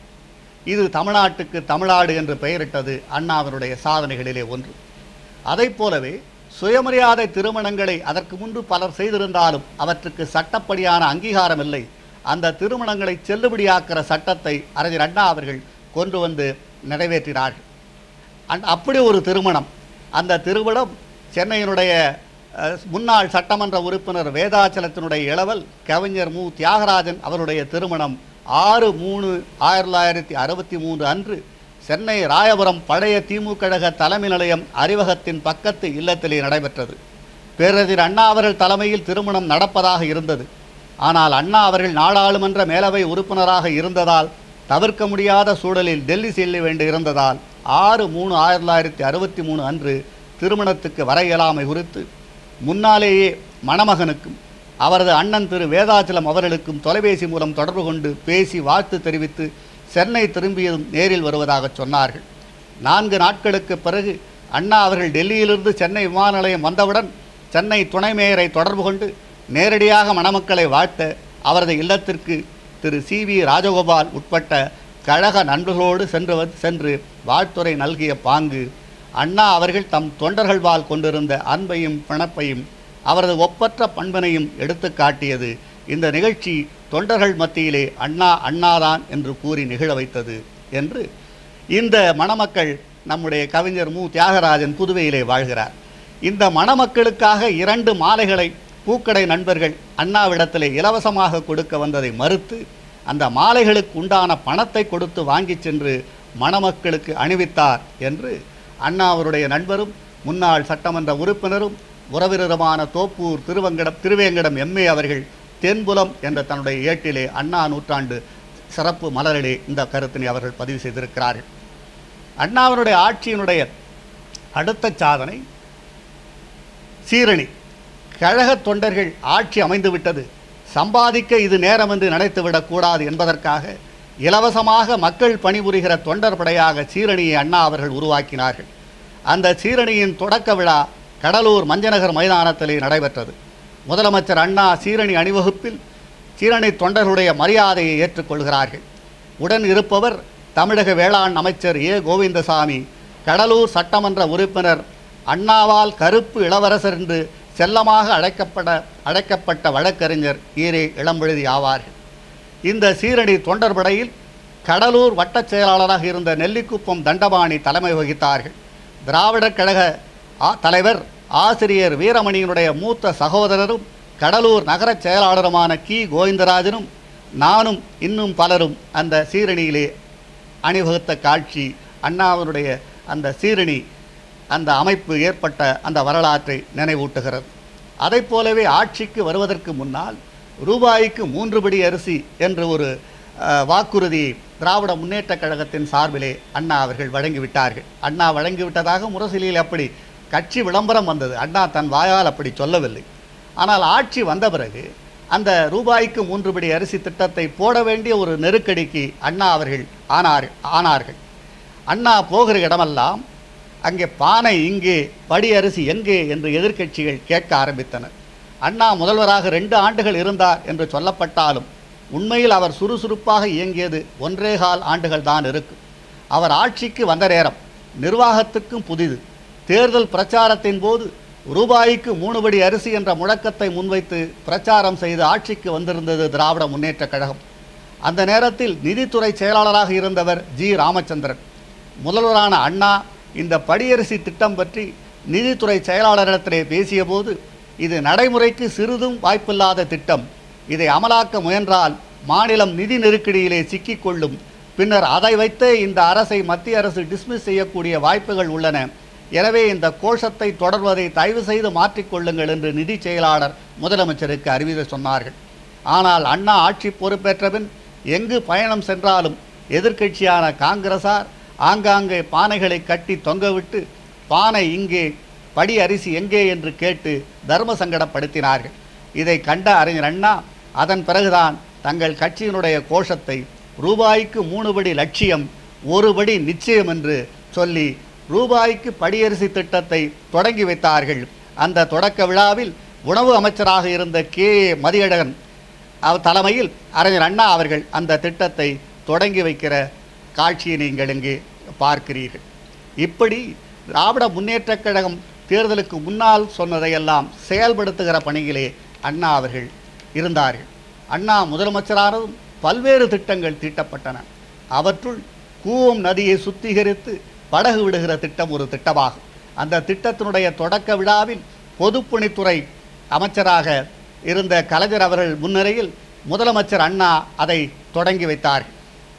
இது தமிழ்நாட்டுக்கு தமிழ்நாடு என்று பெயரிட்டது அண்ணாவினுடைய சாதனைகளிலே ஒன்று அதைப் போலவே சுயமரியாதை திருமணங்களை அதற்கு முன்பு பலர் செய்திருந்தாலும் அவற்றுக்கு சட்டப்படியான அங்கீகாரம் இல்லை அந்த திருமணங்களை செல்லுபடியாக்கிற சட்டத்தை அறிஞர் அண்ணா அவர்கள் கொண்டு வந்து நிறைவேற்றினார்கள் அண்ட் அப்படி ஒரு திருமணம் அந்த திருமணம் சென்னையினுடைய அஹ், முன்னாள் சட்டமன்ற உறுப்பினர் வேதாச்சலத்தினுடைய இளவல் கவிஞர் மு தியாகராஜன் அவருடைய திருமணம் ஆறு மூணு ஆயிரத்தி தொள்ளாயிரத்தி அறுபத்தி மூன்று அன்று சென்னை ராயபுரம் பழைய திமுக கழக தலைமை நிலையம் அறிவகத்தின் பக்கத்து இல்லத்திலே நடைபெற்றது பேரறிஞர் அண்ணா அவர்கள் தலைமையில் திருமணம் நடப்பதாக இருந்தது ஆனால் அண்ணா அவர்கள் நாடாளுமன்ற மேலவை உறுப்பினராக இருந்ததால் தவிர்க்க முடியாத சூழலில் டெல்லி செல்ல வேண்டி இருந்ததால் ஆறு மூணு ஆயிரத்தி தொள்ளாயிரத்தி அறுபத்தி மூணு அன்று திருமணத்துக்கு வர இயலாமை குறித்து முன்னாலேயே மணமகனுக்கும் அவரது அண்ணன் திரு வேதாச்சலம் அவர்களுக்கும் தொலைபேசி மூலம் தொடர்பு கொண்டு பேசி வாழ்த்து தெரிவித்து சென்னை திரும்பியதும் நேரில் வருவதாக சொன்னார்கள் நான்கு நாட்களுக்கு பிறகு அண்ணா அவர்கள் டெல்லியிலிருந்து சென்னை விமான நிலையம் வந்தவுடன் சென்னை துணை மேயரை தொடர்பு கொண்டு நேரடியாக மணமக்களை வாழ்த்த அவரது இல்லத்திற்கு திரு சி வி ராஜகோபால் உட்பட்ட கழக நண்பர்களோடு சென்று வந்து- சென்று வாழ்த்துரை நல்கிய பாங்கு அண்ணா அவர்கள் தம் தொண்டர்கள்பால் கொண்டிருந்த அன்பையும் பிணப்பையும் அவரது ஒப்பற்ற பண்பினையும் எடுத்து காட்டியது இந்த நிகழ்ச்சி தொண்டர்கள் மத்தியிலே அண்ணா அண்ணாதான் என்று கூறி நிகழ வைத்தது என்று இந்த மணமக்கள் நம்முடைய கவிஞர் மு தியாகராஜன் புதுவையிலே வாழ்கிறார் இந்த மணமக்களுக்காக இரண்டு மாலைகளை பூக்கடை நண்பர்கள் அண்ணாவிடத்திலே இலவசமாக கொடுக்க வந்ததை மறுத்து அந்த மாலைகளுக்கு உண்டான பணத்தை கொடுத்து வாங்கிச் சென்று மணமக்களுக்கு அணிவித்தார் என்று அண்ணா அவருடைய நண்பரும் முன்னாள் சட்டமன்ற உறுப்பினரும் உறவினருமான தோப்பூர் திருவங்கடம் திருவேங்கடம் எம்ஏ அவர்கள் தென்புலம் என்ற தன்னுடைய ஏட்டிலே அண்ணா நூற்றாண்டு சிறப்பு மலரிலே இந்த கருத்தினை அவர்கள் பதிவு செய்திருக்கிறார்கள் அண்ணாவினுடைய ஆட்சியினுடைய அடுத்த சாதனை சீரணி கழக தொண்டர்கள் ஆட்சி அமைந்து விட்டது சம்பாதிக்க இது நேரம் என்று நினைத்துவிடக்கூடாது என்பதற்காக இலவசமாக மக்கள் பணிபுரிகிற தொண்டர் படையாக சீரணியை அண்ணா அவர்கள் உருவாக்கினார்கள் அந்த சீரணியின் தொடக்க விழா கடலூர் மஞ்சநகர் மைதானத்திலே நடைபெற்றது முதலமைச்சர் அண்ணா சீரணி அணிவகுப்பில் சீரணி தொண்டர்களுடைய மரியாதையை ஏற்றுக்கொள்கிறார்கள் உடன் இருப்பவர் தமிழக வேளாண் அமைச்சர் ஏ கோவிந்தசாமி கடலூர் சட்டமன்ற உறுப்பினர் அண்ணாவால் கருப்பு இளவரசர் என்று செல்லமாக அழைக்கப்பட அழைக்கப்பட்ட வழக்கறிஞர் ஈரே இளம்பெழுதி ஆவார்கள் இந்த சீரணி தொண்டர் படையில் கடலூர் வட்டச் செயலாளராக இருந்த நெல்லிக்குப்பம் தண்டபாணி தலைமை வகித்தார்கள் திராவிடர் கழக ஆ- தலைவர் ஆசிரியர் வீரமணியினுடைய மூத்த சகோதரரும் கடலூர் நகரச் செயலாளருமான கி கோவிந்தராஜனும் நானும் இன்னும் பலரும் அந்த சீரணியிலே அணிவகுத்த காட்சி அண்ணாவினுடைய அந்த சீரணி அந்த அமைப்பு ஏற்பட்ட அந்த வரலாற்றை நினைவூட்டுகிறது அதைப் போலவே ஆட்சிக்கு வருவதற்கு முன்னால் ரூபாய்க்கு மூன்று படி அரிசி என்ற ஒரு அஹ், வாக்குறுதி திராவிட முன்னேற்றக் கழகத்தின் சார்பிலே அண்ணா அவர்கள் வழங்கிவிட்டார்கள் அண்ணா வழங்கிவிட்டதாக முரசொலியில் அப்படி கட்சி விளம்பரம் வந்தது அண்ணா தன் வாயால் அப்படி சொல்லவில்லை ஆனால் ஆட்சி வந்த பிறகு அந்த ரூபாய்க்கு மூன்று படி அரிசி திட்டத்தை போட வேண்டிய ஒரு நெருக்கடிக்கு அண்ணா அவர்கள் ஆனார் ஆனார்கள் அண்ணா போகிற இடமெல்லாம் அங்கே பானை இங்கே படி அரிசி எங்கே என்று எதிர்க்கட்சிகள் கேட்க ஆரம்பித்தனர் அண்ணா முதல்வராக ரெண்டு ஆண்டுகள் இருந்தார் என்று சொல்லப்பட்டாலும் உண்மையில் அவர் சுறுசுறுப்பாக இயங்கியது ஒன்றேகால் ஆண்டுகள் தான் இருக்கும் அவர் ஆட்சிக்கு வந்த நேரம் நிர்வாகத்துக்கும் புதிது தேர்தல் பிரச்சாரத்தின் போது ரூபாய்க்கு மூணு படி அரிசி என்ற முழக்கத்தை முன்வைத்து பிரச்சாரம் செய்து ஆட்சிக்கு வந்திருந்தது திராவிட முன்னேற்றக் கழகம் அந்த நேரத்தில் நிதித்துறை செயலாளராக இருந்தவர் ஜி ராமச்சந்திரன் முதல்வரான அண்ணா இந்த படியரிசி திட்டம் பற்றி நிதித்துறை செயலாளரிடத்திலே பேசியபோது இது நடைமுறைக்கு சிறிதும் வாய்ப்பில்லாத திட்டம் இதை அமலாக்க முயன்றால் மாநிலம் நிதி நெருக்கடியிலே சிக்கிக்கொள்ளும் பின்னர் அதை வைத்தே இந்த அரசை மத்திய அரசு டிஸ்மிஸ் செய்யக்கூடிய வாய்ப்புகள் உள்ளன எனவே இந்த கோஷத்தை தொடர்வதை தயவு செய்து மாற்றிக்கொள்ளுங்கள் என்று நிதி செயலாளர் முதலமைச்சருக்கு அறிவித்து சொன்னார்கள் ஆனால் அண்ணா ஆட்சி பொறுப்பேற்ற பின் எங்கு பயணம் சென்றாலும் எதிர்க்கட்சியான காங்கிரசார் ஆங்காங்கே பானைகளை கட்டி தொங்கவிட்டு பானை இங்கே படி அரிசி எங்கே என்று கேட்டு தர்ம சங்கடப்படுத்தினார்கள் இதை கண்ட அறிஞர் அண்ணா அதன் பிறகுதான் தங்கள் கட்சியினுடைய கோஷத்தை ரூபாய்க்கு மூணு படி லட்சியம் ஒரு படி நிச்சயம் என்று சொல்லி ரூபாய்க்கு படியரிசி திட்டத்தை தொடங்கி வைத்தார்கள் அந்த தொடக்க விழாவில் உணவு அமைச்சராக இருந்த கே ஏ மதியழகன் அவர் தலைமையில் அறிஞர் அண்ணா அவர்கள் அந்த திட்டத்தை தொடங்கி வைக்கிற காட்சியை நீங்கள் இங்கே பார்க்கிறீர்கள் இப்படி திராவிட முன்னேற்றக் கழகம் தேர்தலுக்கு முன்னால் சொன்னதையெல்லாம் செயல்படுத்துகிற பணியிலே அண்ணா அவர்கள் இருந்தார்கள் அண்ணா முதலமைச்சரானதும் பல்வேறு திட்டங்கள் தீட்டப்பட்டன அவற்றுள் கூவம் நதியை சுத்திகரித்து படகு விடுகிற திட்டம் ஒரு திட்டமாகும் அந்த திட்டத்தினுடைய தொடக்க விழாவில் பொதுப்பணித்துறை அமைச்சராக இருந்த கலைஞர் அவர்கள் முன்னிலையில் முதலமைச்சர் அண்ணா அதை தொடங்கி வைத்தார்கள்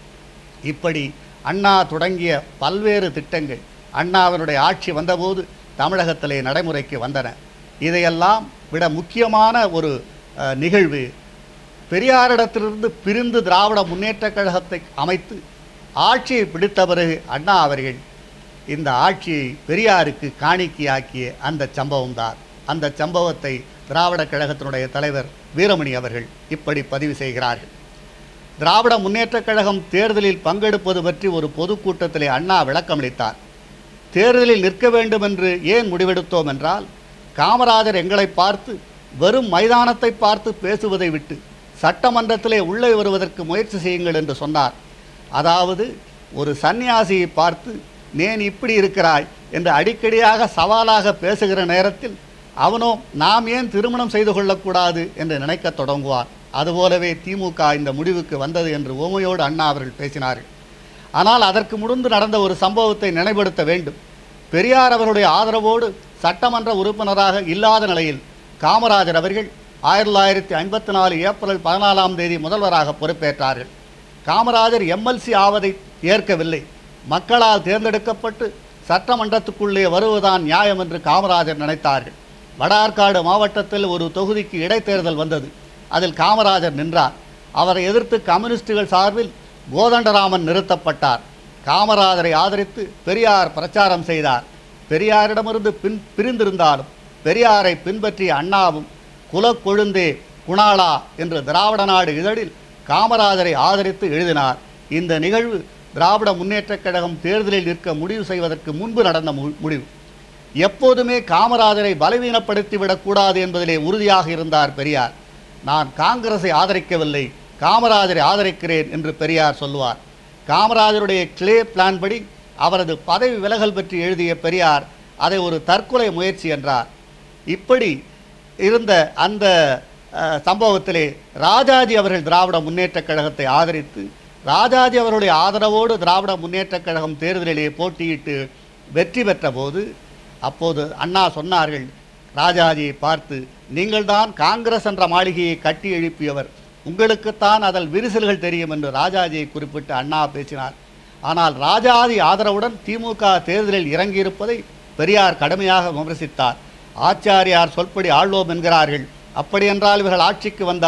இப்படி அண்ணா தொடங்கிய பல்வேறு திட்டங்கள் அண்ணாவினுடைய ஆட்சி வந்தபோது தமிழகத்திலே நடைமுறைக்கு வந்தன இதையெல்லாம் விட முக்கியமான ஒரு அஹ், நிகழ்வு பெரியாரிடத்திலிருந்து பிரிந்து திராவிட முன்னேற்றக் கழகத்தை அமைத்து ஆட்சியை பிடித்த பிறகு அண்ணா அவர்கள் இந்த ஆட்சியை பெரியாருக்கு காணிக்கையாக்கிய அந்த சம்பவம்தான் அந்த சம்பவத்தை திராவிட கழகத்தினுடைய தலைவர் வீரமணி அவர்கள் இப்படி பதிவு செய்கிறார்கள் திராவிட முன்னேற்றக் கழகம் தேர்தலில் பங்கெடுப்பது பற்றி ஒரு பொதுக்கூட்டத்திலே அண்ணா விளக்கமளித்தார் தேர்தலில் நிற்க வேண்டும் என்று ஏன் முடிவெடுத்தோம் என்றால் காமராஜர் எங்களை பார்த்து வெறும் மைதானத்தை பார்த்து பேசுவதை விட்டு சட்டமன்றத்திலே உள்ளே வருவதற்கு முயற்சி செய்யுங்கள் என்று சொன்னார் அதாவது ஒரு சன்னியாசியை பார்த்து நேன் இப்படி இருக்கிறாய் என்று அடிக்கடியாக சவாலாக பேசுகிற நேரத்தில் அவனோ நாம் ஏன் திருமணம் செய்து கொள்ளக்கூடாது என்று நினைக்கத் தொடங்குவார் அதுபோலவே திமுக இந்த முடிவுக்கு வந்தது என்று ஓமையோடு அண்ணா அவர்கள் பேசினார்கள் ஆனால் அதற்கு முன்பு நடந்த ஒரு சம்பவத்தை நினைவுபடுத்த வேண்டும் பெரியார் அவருடைய ஆதரவோடு சட்டமன்ற உறுப்பினராக இல்லாத நிலையில் காமராஜர் அவர்கள் ஆயிரத்தி தொள்ளாயிரத்தி ஐம்பத்தி நாலு ஏப்ரல் பதினாலாம் தேதி முதல்வராக பொறுப்பேற்றார்கள் காமராஜர் எம்எல்சி ஆவதை ஏற்கவில்லை மக்களால் தேர்ந்தெடுக்கப்பட்டு சட்டமன்றத்துக்குள்ளே வருவதுதான் நியாயம் என்று காமராஜர் நினைத்தார்கள் வடார்காடு மாவட்டத்தில் ஒரு தொகுதிக்கு இடைத்தேர்தல் வந்தது அதில் காமராஜர் நின்றார் அவரை எதிர்த்து கம்யூனிஸ்டுகள் சார்பில் கோதண்டராமன் நிறுத்தப்பட்டார் காமராஜரை ஆதரித்து பெரியார் பிரச்சாரம் செய்தார் பெரியாரிடமிருந்து பின் பிரிந்திருந்தாலும் பெரியாரை பின்பற்றிய அண்ணாவும் குலக்கொழுந்தே குணாளா என்று திராவிட நாடு இதழில் காமராஜரை ஆதரித்து எழுதினார் இந்த நிகழ்வு திராவிட முன்னேற்றக் கழகம் தேர்தலில் நிற்க முடிவு செய்வதற்கு முன்பு நடந்த மு- முடிவு எப்போதுமே காமராஜரை பலவீனப்படுத்திவிடக்கூடாது என்பதிலே உறுதியாக இருந்தார் பெரியார் நான் காங்கிரஸை ஆதரிக்கவில்லை காமராஜரை ஆதரிக்கிறேன் என்று பெரியார் சொல்லுவார் காமராஜருடைய கிளே பிளான் படி அவரது பதவி விலகல் பற்றி எழுதிய பெரியார் அதை ஒரு தற்கொலை முயற்சி என்றார் இப்படி இருந்த அந்த அஹ், சம்பவத்திலே ராஜாஜி அவர்கள் திராவிட முன்னேற்றக் கழகத்தை ஆதரித்து ராஜாஜி அவருடைய ஆதரவோடு திராவிட முன்னேற்றக் கழகம் தேர்தலிலே போட்டியிட்டு வெற்றி பெற்ற போது அப்போது அண்ணா சொன்னார்கள் ராஜாஜியை பார்த்து நீங்கள்தான் காங்கிரஸ் என்ற மாளிகையை கட்டி எழுப்பியவர் உங்களுக்குத்தான் அதில் விரிசல்கள் தெரியும் என்று ராஜாஜியை குறிப்பிட்டு அண்ணா பேசினார் ஆனால் ராஜாஜி ஆதரவுடன் திமுக தேர்தலில் இறங்கியிருப்பதை பெரியார் கடுமையாக விமர்சித்தார் ஆச்சாரியார் சொல்படி ஆள்வோம் என்கிறார்கள் அப்படியென்றால் இவர்கள் ஆட்சிக்கு வந்தால்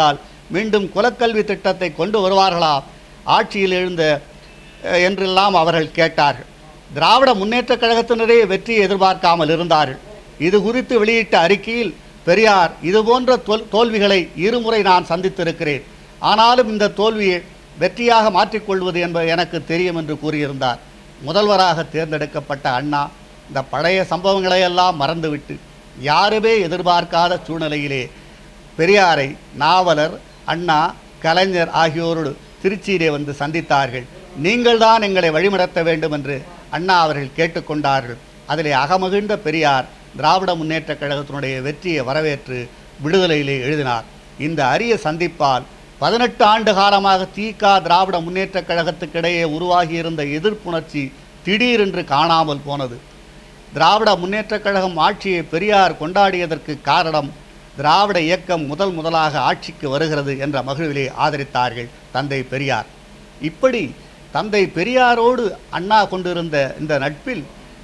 மீண்டும் குலக்கல்வி திட்டத்தை கொண்டு வருவார்களா ஆட்சியில் எழுந்த அஹ், என்றெல்லாம் அவர்கள் கேட்டார்கள் திராவிட முன்னேற்றக் கழகத்தினரே வெற்றியை எதிர்பார்க்காமல் இருந்தார்கள் இது குறித்து வெளியிட்ட அறிக்கையில் பெரியார் இதுபோன்ற தோல் தோல்விகளை இருமுறை நான் சந்தித்திருக்கிறேன் ஆனாலும் இந்த தோல்வியை வெற்றியாக மாற்றிக்கொள்வது என்பது எனக்கு தெரியும் என்று கூறியிருந்தார் முதல்வராக தேர்ந்தெடுக்கப்பட்ட அண்ணா இந்த பழைய சம்பவங்களை எல்லாம் மறந்துவிட்டு யாருமே எதிர்பார்க்காத சூழ்நிலையிலே பெரியாரை நாவலர் அண்ணா கலைஞர் ஆகியோரோடு திருச்சியிலே வந்து சந்தித்தார்கள் நீங்கள்தான் எங்களை வழிநடத்த வேண்டும் என்று அண்ணா அவர்கள் கேட்டுக்கொண்டார்கள் அதிலே அகமகிழ்ந்த பெரியார் திராவிட முன்னேற்றக் கழகத்தினுடைய வெற்றியை வரவேற்று விடுதலையிலே எழுதினார் இந்த அரிய சந்திப்பால் பதினெட்டு ஆண்டு காலமாக திக திராவிட முன்னேற்றக் கழகத்துக்கிடையே உருவாகியிருந்த எதிர்ப்புணர்ச்சி திடீரென்று காணாமல் போனது திராவிட முன்னேற்றக் கழகம் ஆட்சியை பெரியார் கொண்டாடியதற்கு காரணம் திராவிட இயக்கம் முதல் முதலாக ஆட்சிக்கு வருகிறது என்ற மகிழ்விலே ஆதரித்தார்கள் தந்தை பெரியார் இப்படி தந்தை பெரியாரோடு அண்ணா கொண்டிருந்த இந்த நட்பில்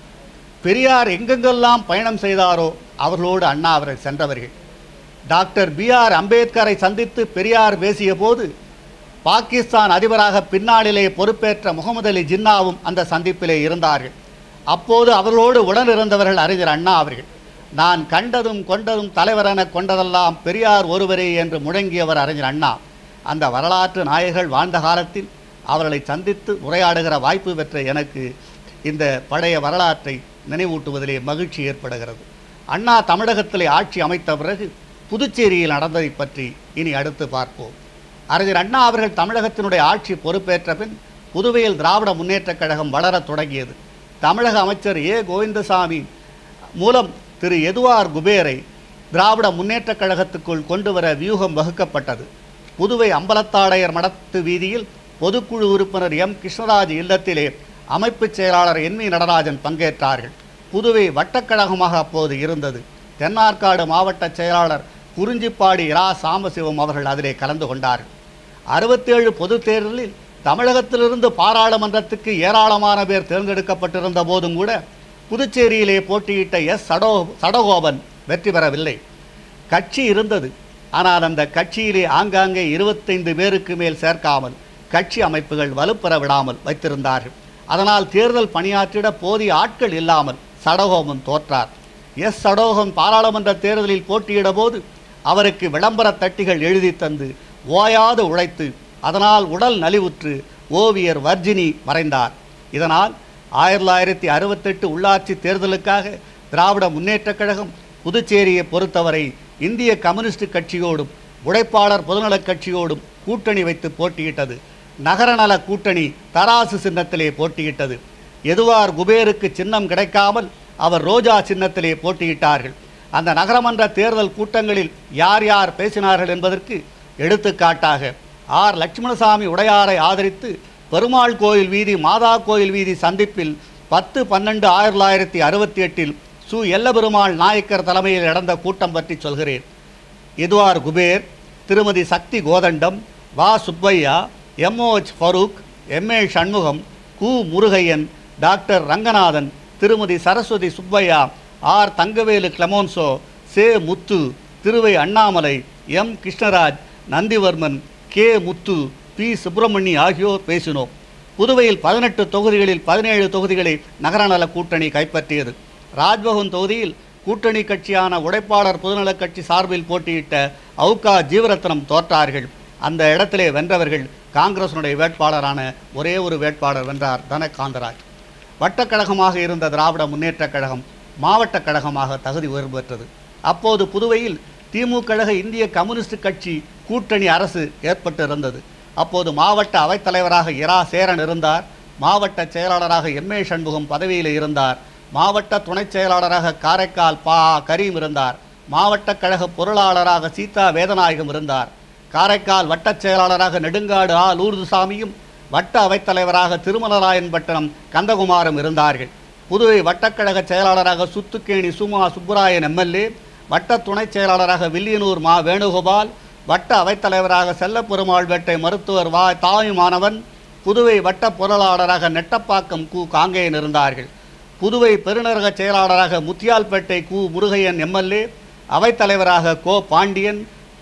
பெரியார் எங்கெங்கெல்லாம் பயணம் செய்தாரோ அவர்களோடு அண்ணா அவர்கள் சென்றவர்கள் டாக்டர் பி ஆர் அம்பேத்கரை சந்தித்து பெரியார் பேசிய போது பாகிஸ்தான் அதிபராக பின்னாளிலே பொறுப்பேற்ற முகமது அலி ஜின்னாவும் அந்த சந்திப்பிலே இருந்தார்கள் அப்போது அவர்களோடு உடன் இருந்தவர்கள் அறிஞர் அண்ணா அவர்கள் நான் கண்டதும் கொண்டதும் தலைவரென கொண்டதெல்லாம் பெரியார் ஒருவரே என்று முழங்கியவர் அறிஞர் அண்ணா அந்த வரலாற்று நாயகர்கள் வாழ்ந்த காலத்தில் அவர்களை சந்தித்து உரையாடுகிற வாய்ப்பு பெற்ற எனக்கு இந்த பழைய வரலாற்றை நினைவூட்டுவதிலே மகிழ்ச்சி ஏற்படுகிறது அண்ணா தமிழகத்திலே ஆட்சி அமைத்த பிறகு புதுச்சேரியில் நடந்ததை பற்றி இனி அடுத்து பார்ப்போம் அறிஞர் அண்ணா அவர்கள் தமிழகத்தினுடைய ஆட்சி பொறுப்பேற்ற பின் புதுவையில் திராவிட முன்னேற்றக் கழகம் வளரத் தொடங்கியது தமிழக அமைச்சர் ஏ கோவிந்தசாமி மூலம் திரு எதுவார் குபேரை திராவிட முன்னேற்றக் கழகத்துக்குள் கொண்டு வர வியூகம் வகுக்கப்பட்டது புதுவை அம்பலத்தாடையர் மடத்து வீதியில் பொதுக்குழு உறுப்பினர் எம் கிருஷ்ணராஜ் இல்லத்திலே அமைப்புச் செயலாளர் என் வி நடராஜன் பங்கேற்றார்கள் புதுவை வட்டக்கழகமாக அப்போது இருந்தது தென்னார்காடு மாவட்ட செயலாளர் குறிஞ்சிப்பாடி இரா சாம்பசிவம் அவர்கள் அதிலே கலந்து கொண்டார்கள் அறுபத்தேழு பொதுத் தேர்தலில் தமிழகத்திலிருந்து பாராளுமன்றத்துக்கு ஏராளமான பேர் தேர்ந்தெடுக்கப்பட்டிருந்த போதும் கூட புதுச்சேரியிலே போட்டியிட்ட எஸ் சடோ சடகோபன் வெற்றி பெறவில்லை கட்சி இருந்தது ஆனால் அந்த கட்சியிலே ஆங்காங்கே இருபத்தைந்து பேருக்கு மேல் சேர்க்காமல் கட்சி அமைப்புகள் வலுப்பெற விடாமல் வைத்திருந்தார்கள் அதனால் தேர்தல் பணியாற்றிட போதிய ஆட்கள் இல்லாமல் சடகோபன் தோற்றார் எஸ் சடோகம் பாராளுமன்ற தேர்தலில் போட்டியிட போது அவருக்கு விளம்பர தட்டிகள் எழுதி தந்து ஓயாது உழைத்து அதனால் உடல் நலிவுற்று ஓவியர் வர்ஜினி மறைந்தார் இதனால் ஆயிரத்தி தொள்ளாயிரத்தி அறுபத்தெட்டு உள்ளாட்சி தேர்தலுக்காக திராவிட முன்னேற்றக் கழகம் புதுச்சேரியை பொறுத்தவரை இந்திய கம்யூனிஸ்ட் கட்சியோடும் உழைப்பாளர் பொதுநலக் கட்சியோடும் கூட்டணி வைத்து போட்டியிட்டது நகரநல கூட்டணி தராசு சின்னத்திலே போட்டியிட்டது எதுவார் குபேருக்கு சின்னம் கிடைக்காமல் அவர் ரோஜா சின்னத்திலே போட்டியிட்டார்கள் அந்த நகரமன்ற தேர்தல் கூட்டங்களில் யார் யார் பேசினார்கள் என்பதற்கு எடுத்துக்காட்டாக ஆர் லட்சுமணசாமி உடையாரை ஆதரித்து பெருமாள் கோயில் வீதி மாதா கோயில் வீதி சந்திப்பில் பத்து பன்னெண்டு ஆயிரத்தி தொள்ளாயிரத்தி அறுபத்தி எட்டில் சு எல்லபெருமாள் நாயக்கர் தலைமையில் நடந்த கூட்டம் பற்றி சொல்கிறேன் எதுவார் குபேர் திருமதி சக்தி கோதண்டம் வா சுப்பையா எம்ஓஹெச் ஃபரூக் எம்ஏ சண்முகம் கு முருகையன் டாக்டர் ரங்கநாதன் திருமதி சரஸ்வதி சுப்பையா ஆர் தங்கவேலு கிளமோன்சோ சே முத்து திருவை Annamalai M Krishnaraj Nandivarman K Muthu P Subramani ஆகியோர் பேசினோம் புதுவையில் பதினெட்டு தொகுதிகளில் பதினேழு தொகுதிகளை நகரநல கூட்டணி கைப்பற்றியது ராஜ்பவன் தொகுதியில் கூட்டணி கட்சியான உழைப்பாளர் பொதுநலக் கட்சி சார்பில் போட்டியிட்ட அவுகா ஜீவரத்னம் தோற்றார்கள் அந்த இடத்திலே வென்றவர்கள் காங்கிரசினுடைய வேட்பாளரான ஒரே ஒரு வேட்பாளர் வென்றார் தனகாந்தராஜ் வட்டக்கழகமாக இருந்த திராவிட முன்னேற்றக் கழகம் மாவட்ட கழகமாக தகுதி உயர்வு பெற்றது அப்போது புதுவையில் திமுக கழக இந்திய கம்யூனிஸ்ட் கட்சி கூட்டணி அரசு ஏற்பட்டு இருந்தது அப்போது மாவட்ட அவைத்தலைவராக இரா சேரன் இருந்தார் மாவட்ட செயலாளராக எம்ஏ சண்முகம் பதவியில் இருந்தார் மாவட்ட துணைச் செயலாளராக காரைக்கால் பா கரீம் இருந்தார் மாவட்ட கழக பொருளாளராக சீதா வேதநாயகம் இருந்தார் காரைக்கால் வட்டச் செயலாளராக நெடுங்காடு ஆ லூர்துசாமியும் வட்ட அவைத்தலைவராக திருமலராயன்பட்டினம் கந்தகுமாரும் இருந்தார்கள் புதுவை வட்டக்கழக செயலாளராக சுத்துக்கேணி சுமா சுப்புராயன் எம்எல்ஏ வட்ட துணைச் செயலாளராக வில்லியனூர் மா வேணுகோபால் வட்ட அவைத்தலைவராக செல்லப்பெருமாள் வேட்டை மருத்துவர் வா தாயுமானவன் புதுவை வட்ட பொருளாளராக நெட்டப்பாக்கம் கு காங்கேயன் இருந்தார்கள் புதுவை பெருநரக செயலாளராக முத்தியால்பேட்டை கு முருகையன் எம்எல்ஏ அவைத்தலைவராக கோ பாண்டியன்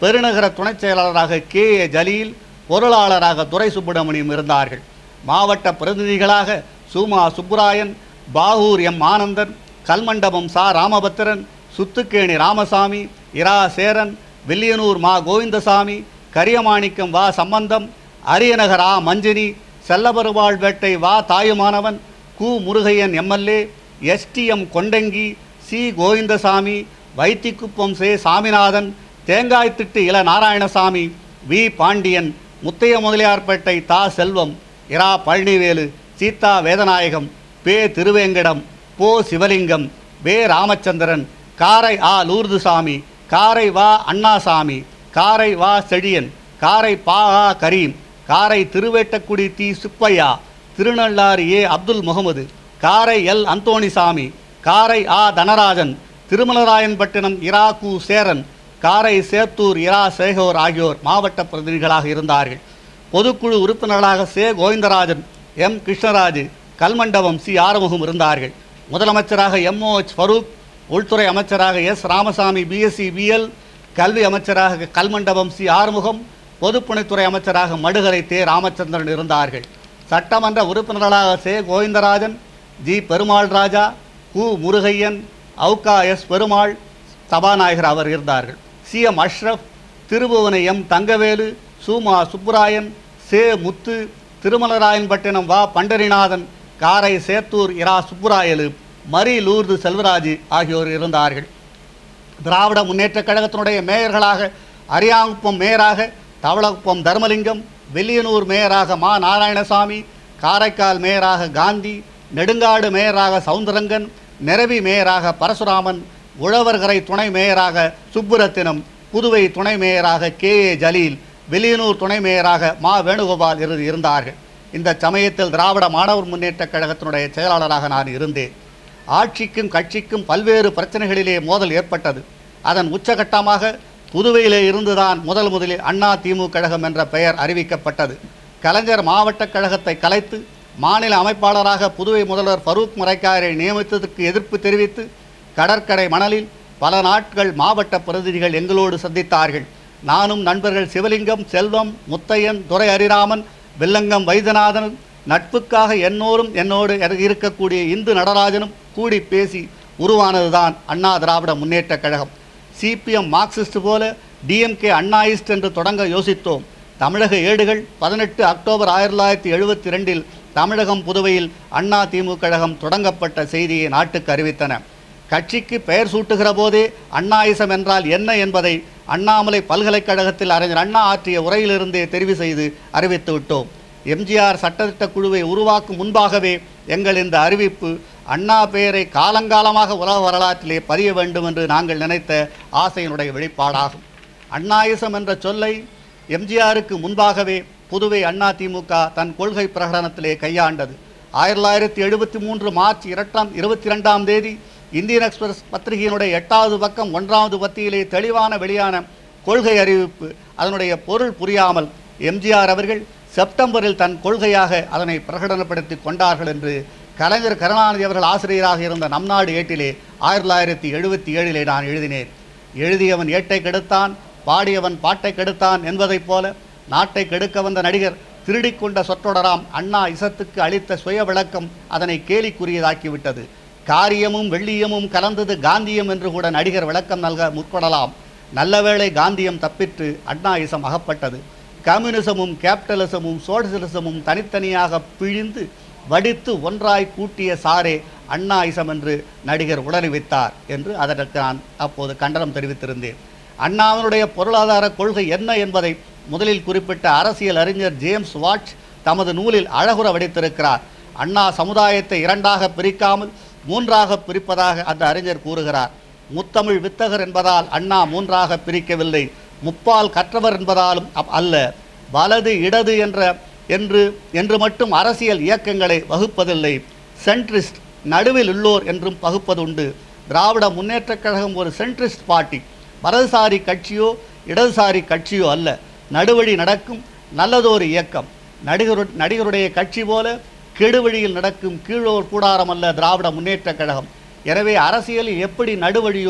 பெருநகர துணைச் செயலாளராக கே ஏ ஜலீல் பொருளாளராக துரை சுப்பிரமணியம் இருந்தார்கள் மாவட்ட பிரதிநிதிகளாக சுமா சுப்புராயன் பாகூர் எம் ஆனந்தன் கல்மண்டபம் சா ராமபத்திரன் சுத்துக்கேணி ராமசாமி இரா சேரன் வில்லியனூர் மா கோவிந்தசாமி கரியமாணிக்கம் வா சம்பந்தம் அரியநகர் ஆ மஞ்சினி செல்லபெருவாள் வேட்டை வா தாயுமானவன் கு Murugaiyan MLA S D M Kondangi C Govindasamy Vaithikuppam சே சாமிநாதன் தேங்காய்த்திட்டு இள நாராயணசாமி வி பாண்டியன் முத்தைய முதலியார்பேட்டை தா செல்வம் இரா பழனிவேலு சீதா வேதநாயகம் பே திருவேங்கடம் போ சிவலிங்கம் வே ராமச்சந்திரன் காரை ஆ லூர்துசாமி காரை வா அண்ணாசாமி காரை வா செழியன் காரை பா ஆ கரீம் காரை திருவேட்டக்குடி தி சுப்பையா திருநள்ளாறு ஏ அப்துல் முகமது காரை எல் அந்தோணிசாமி காரை ஆ தனராஜன் திருமலராயன்பட்டினம் இரா கு சேரன் காரை சேத்தூர் இரா சேகோர் ஆகியோர் மாவட்ட பிரதிநிதிகளாக இருந்தார்கள் பொதுக்குழு உறுப்பினர்களாக சே கோவிந்தராஜன் எம் கிருஷ்ணராஜ் கல்மண்டபம் சி ஆறுமுகம் இருந்தார்கள் முதலமைச்சராக எம்ஓஎச் ஃபரூக் உள்துறை அமைச்சராக எஸ் ராமசாமி பிஎஸ்சி பிஎல் கல்வி அமைச்சராக கல்மண்டபம் சி ஆறுமுகம் பொதுப்பணித்துறை அமைச்சராக மடுகரை தே ராமச்சந்திரன் இருந்தார்கள் சட்டமன்ற உறுப்பினர்களாக சே கோவிந்தராஜன் ஜி பெருமாள் ராஜா கு முருகையன் அவுகா எஸ் பெருமாள் சபாநாயகர் அவர் இருந்தார்கள் C M Ashraf Thirubuvanai M Thangavelu சுமா சுப்புராயன் சே முத்து திருமலராயன்பட்டினம் வா பண்டரிநாதன் காரை சேத்தூர் இரா சுப்புராயலு மரி லூர்து செல்வராஜ் ஆகியோர் இருந்தார்கள் திராவிட முன்னேற்றக் கழகத்தினுடைய மேயர்களாக அரியாங்குப்பம் மேயராக தவளகுப்பம் தர்மலிங்கம் வெள்ளியனூர் மேயராக மா நாராயணசாமி காரைக்கால் மேயராக காந்தி நெடுங்காடு மேயராக சவுந்தரங்கன் நிரவி மேயராக பரசுராமன் உழவர்கரை துணை மேயராக சுப்புரத்தினம் புதுவை துணை மேயராக கே ஏ ஜலீல் வெளியனூர் துணை மேயராக மா வேணுகோபால் இரு இருந்தார்கள் இந்த சமயத்தில் திராவிட மாணவர் முன்னேற்றக் கழகத்தினுடைய செயலாளராக நான் இருந்தேன் ஆட்சிக்கும் கட்சிக்கும் பல்வேறு பிரச்சனைகளிலே மோதல் ஏற்பட்டது அதன் உச்சகட்டமாக புதுவையிலே இருந்துதான் முதல் முதலில் அண்ணா திமுக கழகம் என்ற பெயர் அறிவிக்கப்பட்டது கலைஞர் மாவட்ட கழகத்தை கலைத்து மாநில அமைப்பாளராக புதுவை முதல்வர் ஃபரூக் மரைக்காரை நியமித்ததற்கு எதிர்ப்பு தெரிவித்து கடற்கரை மணலில் பல நாட்கள் மாவட்ட பிரதிநிதிகள் எங்களோடு சந்தித்தார்கள் நானும் நண்பர்கள் சிவலிங்கம் செல்வம் முத்தையன் துரை ஹரிராமன் வெல்லங்கம் வைத்தியநாதன் நட்புக்காக என்னோரும் என்னோடு இருக்கக்கூடிய இந்து நடராஜனும் கூடி பேசி உருவானதுதான் அண்ணா திராவிட முன்னேற்றக் கழகம் சிபிஎம் மார்க்சிஸ்ட் போல டிஎம்கே அண்ணாயிஸ்ட் என்று தொடங்க யோசித்தோம் தமிழக ஏடுகள் பதினெட்டு அக்டோபர் ஆயிரத்தி தொள்ளாயிரத்தி எழுபத்தி ரெண்டில் தமிழகம் புதுவையில் அண்ணா திமுக கழகம் தொடங்கப்பட்ட செய்தியை நாட்டுக்கு அறிவித்தன கட்சிக்கு பெயர் சூட்டுகிற போதே அண்ணாயிசம் என்றால் என்ன என்பதை அண்ணாமலை பல்கலைக்கழகத்தில் அறிஞர் அண்ணா ஆற்றிய உரையிலிருந்தே தெரிவு செய்து அறிவித்து விட்டோம் எம்ஜிஆர் சட்டத்திட்ட குழுவை உருவாக்கும் முன்பாகவே எங்கள் இந்த அறிவிப்பு அண்ணா பெயரை காலங்காலமாக உலக வரலாற்றிலே பதிய வேண்டும் என்று நாங்கள் நினைத்த ஆசையினுடைய வெளிப்பாடாகும் அண்ணாயிசம் என்ற சொல்லை எம்ஜிஆருக்கு முன்பாகவே புதுவை அண்ணா திமுக தன் கொள்கை பிரகடனத்திலே கையாண்டது ஆயிரத்தி தொள்ளாயிரத்தி எழுபத்தி மூன்று மார்ச் இரண்டாம் இருபத்தி ரெண்டாம் தேதி இந்தியன் எக்ஸ்பிரஸ் பத்திரிகையினுடைய எட்டாவது பக்கம் ஒன்றாவது பத்தியிலே தெளிவான வெளியான கொள்கை அறிவிப்பு அதனுடைய பொருள் புரியாமல் எம்ஜிஆர் அவர்கள் செப்டம்பரில் தன் கொள்கையாக அதனை பிரகடனப்படுத்தி கொண்டார்கள் என்று கலைஞர் கருணாநிதி அவர்கள் ஆசிரியராக இருந்த நம் நாடு ஏட்டிலே ஆயிரத்தி தொள்ளாயிரத்தி எழுபத்தி ஏழிலே நான் எழுதினேன் எழுதியவன் ஏட்டை கெடுத்தான் பாடியவன் பாட்டை கெடுத்தான் என்பதைப் போல நாட்டை கெடுக்க வந்த நடிகர் திருடிக்கொண்ட சொற்றொடராம் அண்ணா இசத்துக்கு அளித்த சுய விளக்கம் அதனை கேலிக்குரியதாக்கிவிட்டது காரியமும் வெள்ளியமும் கலந்தது காந்தியம் என்று கூட நடிகர் விளக்கம் நல்க முற்படலாம் நல்லவேளை காந்தியம் தப்பிற்று அண்ணா இசம் அகப்பட்டது கம்யூனிசமும் கேபிட்டலிசமும் சோசியலிசமும் தனித்தனியாக பிழிந்து வடித்து ஒன்றாய் கூட்டிய சாரே அண்ணா இசம் என்று நடிகர் உளறி வைத்தார் என்று அதற்கு நான் அப்போது கண்டனம் தெரிவித்திருந்தேன் அண்ணாவினுடைய பொருளாதார கொள்கை என்ன என்பதை முதலில் குறிப்பிட்ட அரசியல் அறிஞர் ஜேம்ஸ் வாட்ச் தமது நூலில் அழகுற வடித்திருக்கிறார் அண்ணா சமுதாயத்தை இரண்டாக பிரிக்காமல் மூன்றாக பிரிப்பதாக அந்த அறிஞர் கூறுகிறார் முத்தமிழ் வித்தகர் என்பதால் அண்ணா மூன்றாக பிரிக்கவில்லை முப்பால் கற்றவர் என்பதாலும் அப்- அல்ல வலது இடது என்ற என்று என்று மட்டும் அரசியல் இயக்கங்களை வகுப்பதில்லை சென்ட்ரிஸ்ட் நடுவில் உள்ளோர் என்றும் பகுப்பதுண்டு திராவிட முன்னேற்றக் கழகம் ஒரு சென்ட்ரிஸ்ட் பார்ட்டி வலதுசாரி கட்சியோ இடதுசாரி கட்சியோ அல்ல நடுவழி நடக்கும் நல்லதொரு இயக்கம் நடிகரு நடிகருடைய கட்சி போல கெடுவழியில் நடக்கும் கீழோர் கூடாரம் அல்ல திராவிட முன்னேற்றக் கழகம் எனவே அரசியலில் எப்படி நடுவழியோ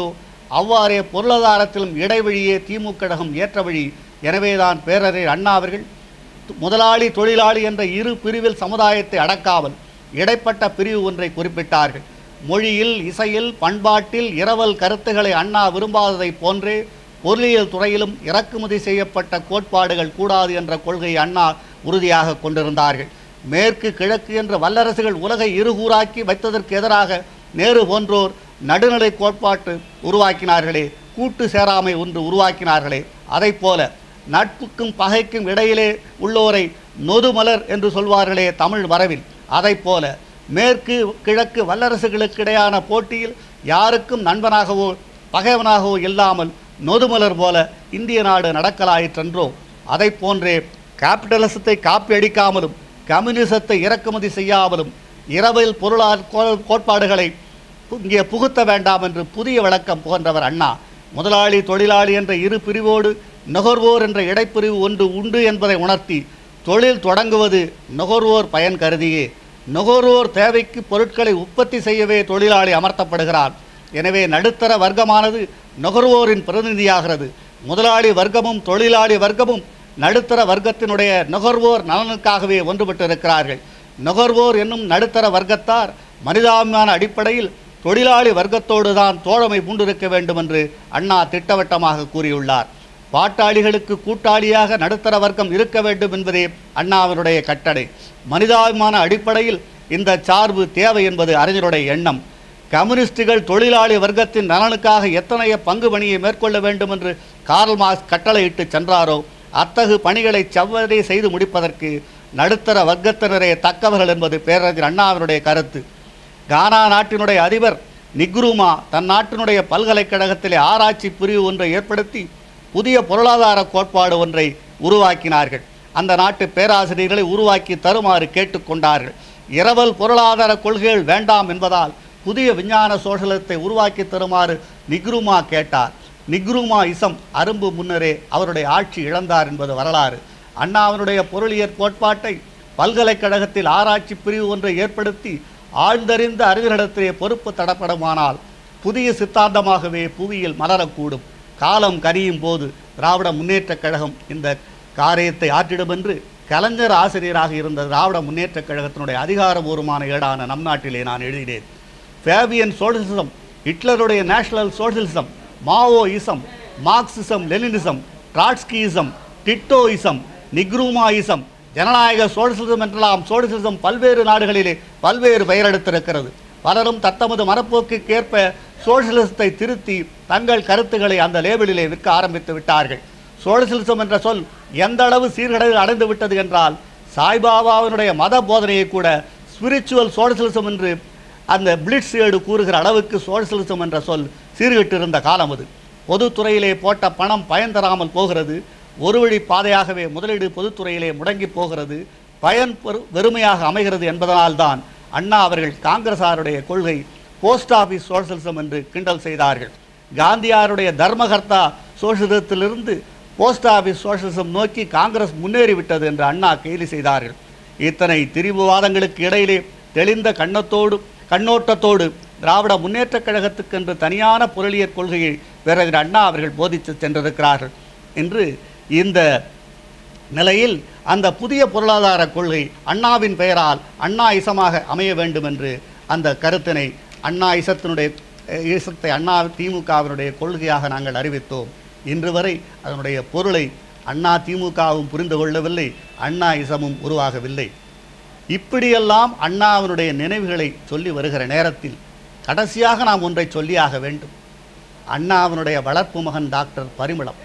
அவ்வாறே பொருளாதாரத்திலும் இடைவழியே திமுக கழகம் ஏற்ற வழி எனவேதான் பேரறிஞர் அண்ணா அவர்கள் முதலாளி தொழிலாளி என்ற இரு பிரிவில் சமுதாயத்தை அடக்காமல் இடைப்பட்ட பிரிவு ஒன்றை குறிப்பிட்டார்கள் மொழியில் இசையில் பண்பாட்டில் இரவல் கருத்துக்களை அண்ணா விரும்பாததைப் போன்றே பொருளியல் துறையிலும் இறக்குமதி செய்யப்பட்ட கோட்பாடுகள் கூடாது என்ற கொள்கையை அண்ணா உறுதியாக கொண்டிருந்தார்கள் மேற்கு கிழக்கு என்ற வல்லரசுகள் உலகை இருகூறாக்கி வைத்ததற்கு எதிராக நேரு போன்றோர் நடுநிலை கோட்பாட்டு உருவாக்கினார்களே கூட்டு சேராமை ஒன்று உருவாக்கினார்களே அதைப் போல நட்புக்கும் பகைக்கும் இடையிலே உள்ளோரை நொதுமலர் என்று சொல்வார்களே தமிழ் மரபில் அதைப் போல மேற்கு கிழக்கு வல்லரசுகளுக்கு இடையான போட்டியில் யாருக்கும் நண்பனாகவோ பகைவனாகவோ இல்லாமல் நொதுமலர் போல இந்திய நாடு நடக்கலாயிற்றென்றோ அதைப் போன்றே கேபிட்டலிசத்தை காப்பி அடிக்காமலும் கம்யூனிசத்தை இறக்குமதி செய்யாமலும் இரவில் பொருளா கோ- கோட்பாடுகளை பு- இங்கே புகுத்த வேண்டாம் என்று புதிய விளக்கம் புகன்றவர் அண்ணா முதலாளி தொழிலாளி என்ற இரு பிரிவோடு நுகர்வோர் என்ற இடைப்பிரிவு ஒன்று உண்டு என்பதை உணர்த்தி தொழில் தொடங்குவது நுகர்வோர் பயன் கருதியே நுகர்வோர் தேவைக்கு பொருட்களை உற்பத்தி செய்யவே தொழிலாளி அமர்த்தப்படுகிறார் எனவே நடுத்தர வர்க்கமானது நுகர்வோரின் பிரதிநிதியாகிறது முதலாளி வர்க்கமும் தொழிலாளி வர்க்கமும் நடுத்தர வர்க்கத்தினுடைய நுகர்வோர் நலனுக்காகவே ஒன்றுபட்டிருக்கிறார்கள் நுகர்வோர் என்னும் நடுத்தர வர்க்கத்தார் மனிதாபிமான அடிப்படையில் தொழிலாளி வர்க்கத்தோடு தான் தோழமை பூண்டிருக்க வேண்டும் என்று அண்ணா திட்டவட்டமாக கூறியுள்ளார் பாட்டாளிகளுக்கு கூட்டாளியாக நடுத்தர வர்க்கம் இருக்க வேண்டும் என்பதே அண்ணாவினுடைய கட்டளை மனிதாபிமான அடிப்படையில் இந்த சார்பு தேவை என்பது அறிஞருடைய எண்ணம் கம்யூனிஸ்டுகள் தொழிலாளி வர்க்கத்தின் நலனுக்காக எத்தனைய பங்கு பணியை மேற்கொள்ள வேண்டும் என்று கார்ல் மார்க்ஸ் கட்டளையிட்டு சென்றாரோ அத்தகு பணிகளை செவ்வதே செய்து முடிப்பதற்கு நடுத்தர வர்க்கத்தினரே தக்கவர்கள் என்பது பேரறிஞர் அண்ணாவினுடைய கருத்து கானா நாட்டினுடைய அதிபர் நிக்ரூமா தன் நாட்டினுடைய பல்கலைக்கழகத்திலே ஆராய்ச்சி பிரிவு ஒன்றை ஏற்படுத்தி புதிய பொருளாதார கோட்பாடு ஒன்றை உருவாக்கினார்கள் அந்த நாட்டு பேராசிரியர்களை உருவாக்கி தருமாறு கேட்டுக்கொண்டார்கள் இரவல் பொருளாதார கொள்கைகள் வேண்டாம் என்பதால் புதிய விஞ்ஞான சோழலத்தை உருவாக்கி தருமாறு நிக்ருமா கேட்டார் நிக்ருமா இசம் அரும்பு முன்னரே அவருடைய ஆட்சி இழந்தார் என்பது வரலாறு அண்ணாவினுடைய பொருளியற் கோட்பாட்டை பல்கலைக்கழகத்தில் ஆராய்ச்சி பிரிவு ஒன்றை ஏற்படுத்தி ஆழ்ந்தறிந்த அறிஞர்களிடத்திலே பொறுப்பு தடப்படுமானால் புதிய சித்தாந்தமாகவே புவியில் மலரக்கூடும் காலம் கரியும் போது திராவிட முன்னேற்றக் கழகம் இந்த காரியத்தை ஆற்றிடும் என்று கலைஞர் ஆசிரியராக இருந்த திராவிட முன்னேற்றக் கழகத்தினுடைய அதிகாரபூர்வமான ஏடான நம் நாட்டிலே நான் எழுதினேன் ஃபேபியன் சோஷலிசம் ஹிட்லருடைய national socialism Maoism Marxism Leninism Trotskyism Titoism Nkrumahism ஜனநாயக சோழசிசம் என்றெல்லாம் சோழசிசம் பல்வேறு நாடுகளிலே பல்வேறு பெயரெடுத்திருக்கிறது பலரும் தத்தமது மனப்போக்குக்கு ஏற்ப சோழசிசத்தை திருத்தி தங்கள் கருத்துக்களை அந்த லேபிளிலே விற்க ஆரம்பித்து விட்டார்கள் சோழசிசம் என்ற சொல் எந்த அளவு சீர்கடை அடைந்து விட்டது என்றால் சாய்பாபாவினுடைய மத போதனையை கூட ஸ்பிரிச்சுவல் சோழசிசம் என்று அந்த பிளிட்ஸ் ஏடு கூறுகிற அளவுக்கு சோழசிசம் என்ற சொல் சீர்கெட்டிருந்த காலம் அது பொதுத்துறையிலே போட்ட பணம் பயன் தராமல் போகிறது ஒரு வழி பாதையாகவே முதலீடு பொதுத்துறையிலே முடங்கி போகிறது பயன் பெரு- வெறுமையாக அமைகிறது என்பதனால்தான் அண்ணா அவர்கள் காங்கிரசாருடைய கொள்கை போஸ்ட் ஆபீஸ் சோஷலிசம் என்று கிண்டல் செய்தார்கள் காந்தியாருடைய தர்மகர்த்தா சோஷலிசத்திலிருந்து போஸ்ட் ஆபீஸ் சோஷலிசம் நோக்கி காங்கிரஸ் முன்னேறிவிட்டது என்று அண்ணா கேலி செய்தார்கள் இத்தனை திரிபுவாதங்களுக்கு இடையிலே தெளிந்த கண்ணத்தோடு கண்ணோட்டத்தோடு திராவிட முன்னேற்றக் கழகத்துக்கென்று தனியான பொருளியற் கொள்கையை பிறகு அண்ணா அவர்கள் போதித்து சென்றிருக்கிறார்கள் என்று இந்த நிலையில் அந்த புதிய பொருளாதார கொள்கை அண்ணாவின் பெயரால் அண்ணா இசமாக அமைய வேண்டும் என்று அந்த கருத்தினை அண்ணா இசத்தினுடைய அஹ், இசத்தை அண்ணா திமுகவினுடைய கொள்கையாக நாங்கள் அறிவித்தோம் இன்று வரை அதனுடைய பொருளை அண்ணா திமுகவும் புரிந்து கொள்ளவில்லை அண்ணா இசமும் உருவாகவில்லை இப்படியெல்லாம் அண்ணாவினுடைய நினைவுகளை சொல்லி வருகிற நேரத்தில் கடைசியாக நாம் ஒன்றை சொல்லியாக வேண்டும் அண்ணாவினுடைய வளர்ப்பு மகன் டாக்டர் பரிமளம்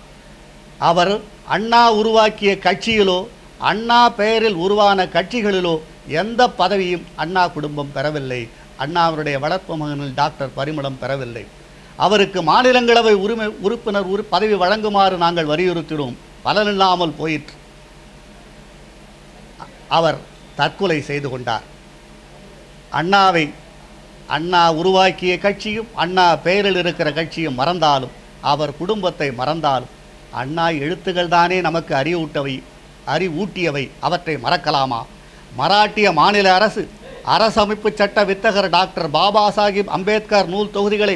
அவர் அண்ணா உருவாக்கிய கட்சியிலோ அண்ணா பெயரில் உருவான கட்சிகளிலோ எந்த பதவியும் அண்ணா குடும்பம் பெறவில்லை அண்ணாவுடைய வளர்ப்பு மகனில் டாக்டர் பரிமளம் பெறவில்லை அவருக்கு மாநிலங்களவை உரிமை உறுப்பினர் உறு பதவி வழங்குமாறு நாங்கள் வலியுறுத்தினோம் பலனில்லாமல் போயிற்று அவர் தற்கொலை செய்து கொண்டார் அண்ணாவை அண்ணா உருவாக்கிய கட்சியும் அண்ணா பெயரில் இருக்கிற கட்சியும் மறந்தாலும் அவர் குடும்பத்தை மறந்தாலும் அண்ணா எழுத்துக்கள் தானே நமக்கு அறிவூட்டவை அறிவூட்டியவை அவற்றை மறக்கலாமா மராட்டிய மாநில அரசு அரசமைப்பு சட்ட வித்தகர் டாக்டர் பாபா சாஹிப் அம்பேத்கர் நூல் தொகுதிகளை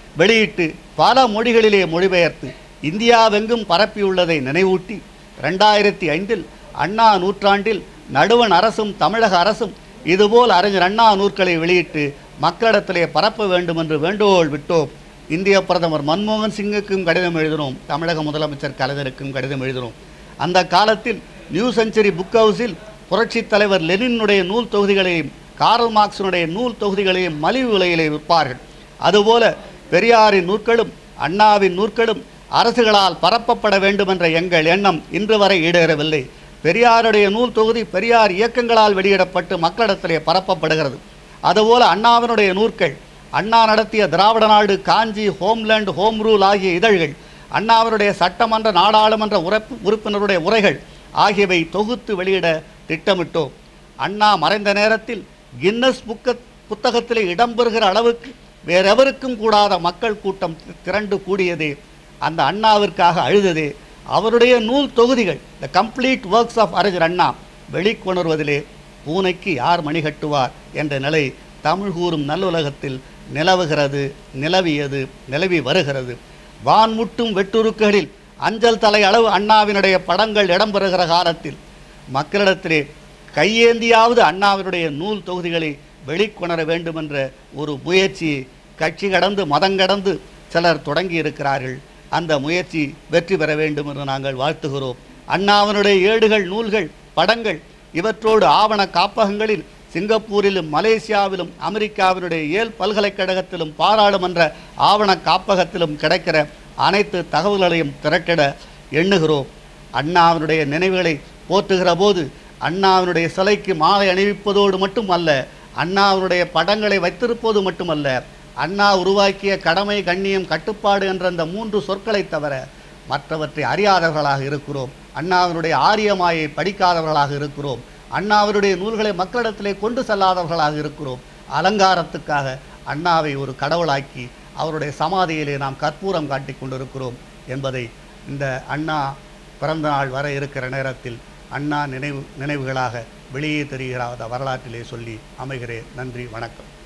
வெளியிட்டு பல மொழிகளிலே மொழிபெயர்த்து இந்தியாவெங்கும் பரப்பியுள்ளதை நினைவூட்டி ரெண்டாயிரத்தி ஐந்தில் அண்ணா நூற்றாண்டில் நடுவண் அரசும் தமிழக அரசும் இதுபோல் அறிஞர் அண்ணா நூற்களை வெளியிட்டு மக்களிடத்திலே பரப்ப வேண்டும் என்று வேண்டுகோள் விட்டோம் இந்திய பிரதமர் மன்மோகன் சிங்குக்கும் கடிதம் எழுதினோம் தமிழக முதலமைச்சர் கலைஞருக்கும் கடிதம் எழுதினோம் அந்த காலத்தில் நியூ செஞ்சுரி புக் ஹவுஸில் புரட்சித் தலைவர் லெனினுடைய நூல் தொகுதிகளையும் கார்ல் மார்க்ஸினுடைய நூல் தொகுதிகளையும் மலிவு விலையிலே விற்பார்கள் அதுபோல பெரியாரின் நூற்களும் அண்ணாவின் நூற்களும் அரசுகளால் பரப்பப்பட வேண்டும் என்ற எங்கள் எண்ணம் இன்று வரை ஈடேறவில்லை பெரியாருடைய நூல் தொகுதி பெரியார் இயக்கங்களால் வெளியிடப்பட்டு மக்களிடத்திலே பரப்பப்படுகிறது அதுபோல அண்ணாவினுடைய நூற்கள் அண்ணா நடத்திய திராவிட நாடு காஞ்சி ஹோம்லேண்ட் ஹோம் ரூல் ஆகிய இதழ்கள் அண்ணாவினுடைய சட்டமன்ற நாடாளுமன்ற உறுப்பு உறுப்பினருடைய உரைகள் ஆகியவை தொகுத்து வெளியிட திட்டமிட்டோம் அண்ணா மறைந்த நேரத்தில் கின்னஸ் புக்க புத்தகத்திலே இடம்பெறுகிற அளவுக்கு வேறெவருக்கும் கூடாத மக்கள் கூட்டம் தி- திரண்டு கூடியதே அந்த அண்ணாவிற்காக அழுததே அவருடைய நூல் தொகுதிகள் த கம்ப்ளீட் ஒர்க்ஸ் ஆஃப் அறிஞர் அண்ணா வெளிக்கொணர்வதிலே பூனைக்கு யார் மணி கட்டுவார் என்ற நிலை தமிழ் கூறும் நல்லுலகத்தில் நிலவுகிறது நிலவியது நிலவி வருகிறது வான்முட்டும் வெட்டுருக்குகளில் அஞ்சல் தலை அளவு அண்ணாவினுடைய படங்கள் இடம்பெறுகிற காலத்தில் மக்களிடத்திலே கையேந்தியாவது அண்ணாவினுடைய நூல் தொகுதிகளை வெளிக்கொணர வேண்டும் என்ற ஒரு முயற்சி கட்சி கடந்து மதங்கடந்து சிலர் தொடங்கி இருக்கிறார்கள் அந்த முயற்சி வெற்றி பெற வேண்டும் என்று நாங்கள் வாழ்த்துகிறோம் அண்ணாவினுடைய ஏடுகள் நூல்கள் படங்கள் இவற்றோடு ஆவண காப்பகங்களில் சிங்கப்பூரிலும் மலேசியாவிலும் அமெரிக்காவினுடைய ஏல் பல்கலைக்கழகத்திலும் பாராளுமன்ற ஆவண காப்பகத்திலும் கிடைக்கிற அனைத்து தகவல்களையும் திரட்டிட எண்ணுகிறோம் அண்ணாவினுடைய நினைவுகளை போற்றுகிற போது அண்ணாவினுடைய சிலைக்கு மாலை அணிவிப்பதோடு மட்டுமல்ல அண்ணாவினுடைய படங்களை வைத்திருப்பது மட்டுமல்ல அண்ணா உருவாக்கிய கடமை கண்ணியம் கட்டுப்பாடு என்ற அந்த மூன்று சொற்களைத் தவிர மற்றவற்றை அறியாதவர்களாக இருக்கிறோம் அண்ணாவினுடைய ஆரியமாயை படிக்காதவர்களாக இருக்கிறோம் அண்ணாவினுடைய நூல்களை மக்களிடத்திலே கொண்டு செல்லாதவர்களாக இருக்கிறோம் அலங்காரத்துக்காக அண்ணாவை ஒரு கடவுளாக்கி அவருடைய சமாதியிலே நாம் கற்பூரம் காட்டிக் கொண்டிருக்கிறோம் என்பதை இந்த அண்ணா பிறந்த நாள் வர இருக்கிற நேரத்தில் அண்ணா நினைவு நினைவுகளாக வெளியே தெரிகிற வரலாற்றிலே சொல்லி அமைகிறேன் நன்றி வணக்கம்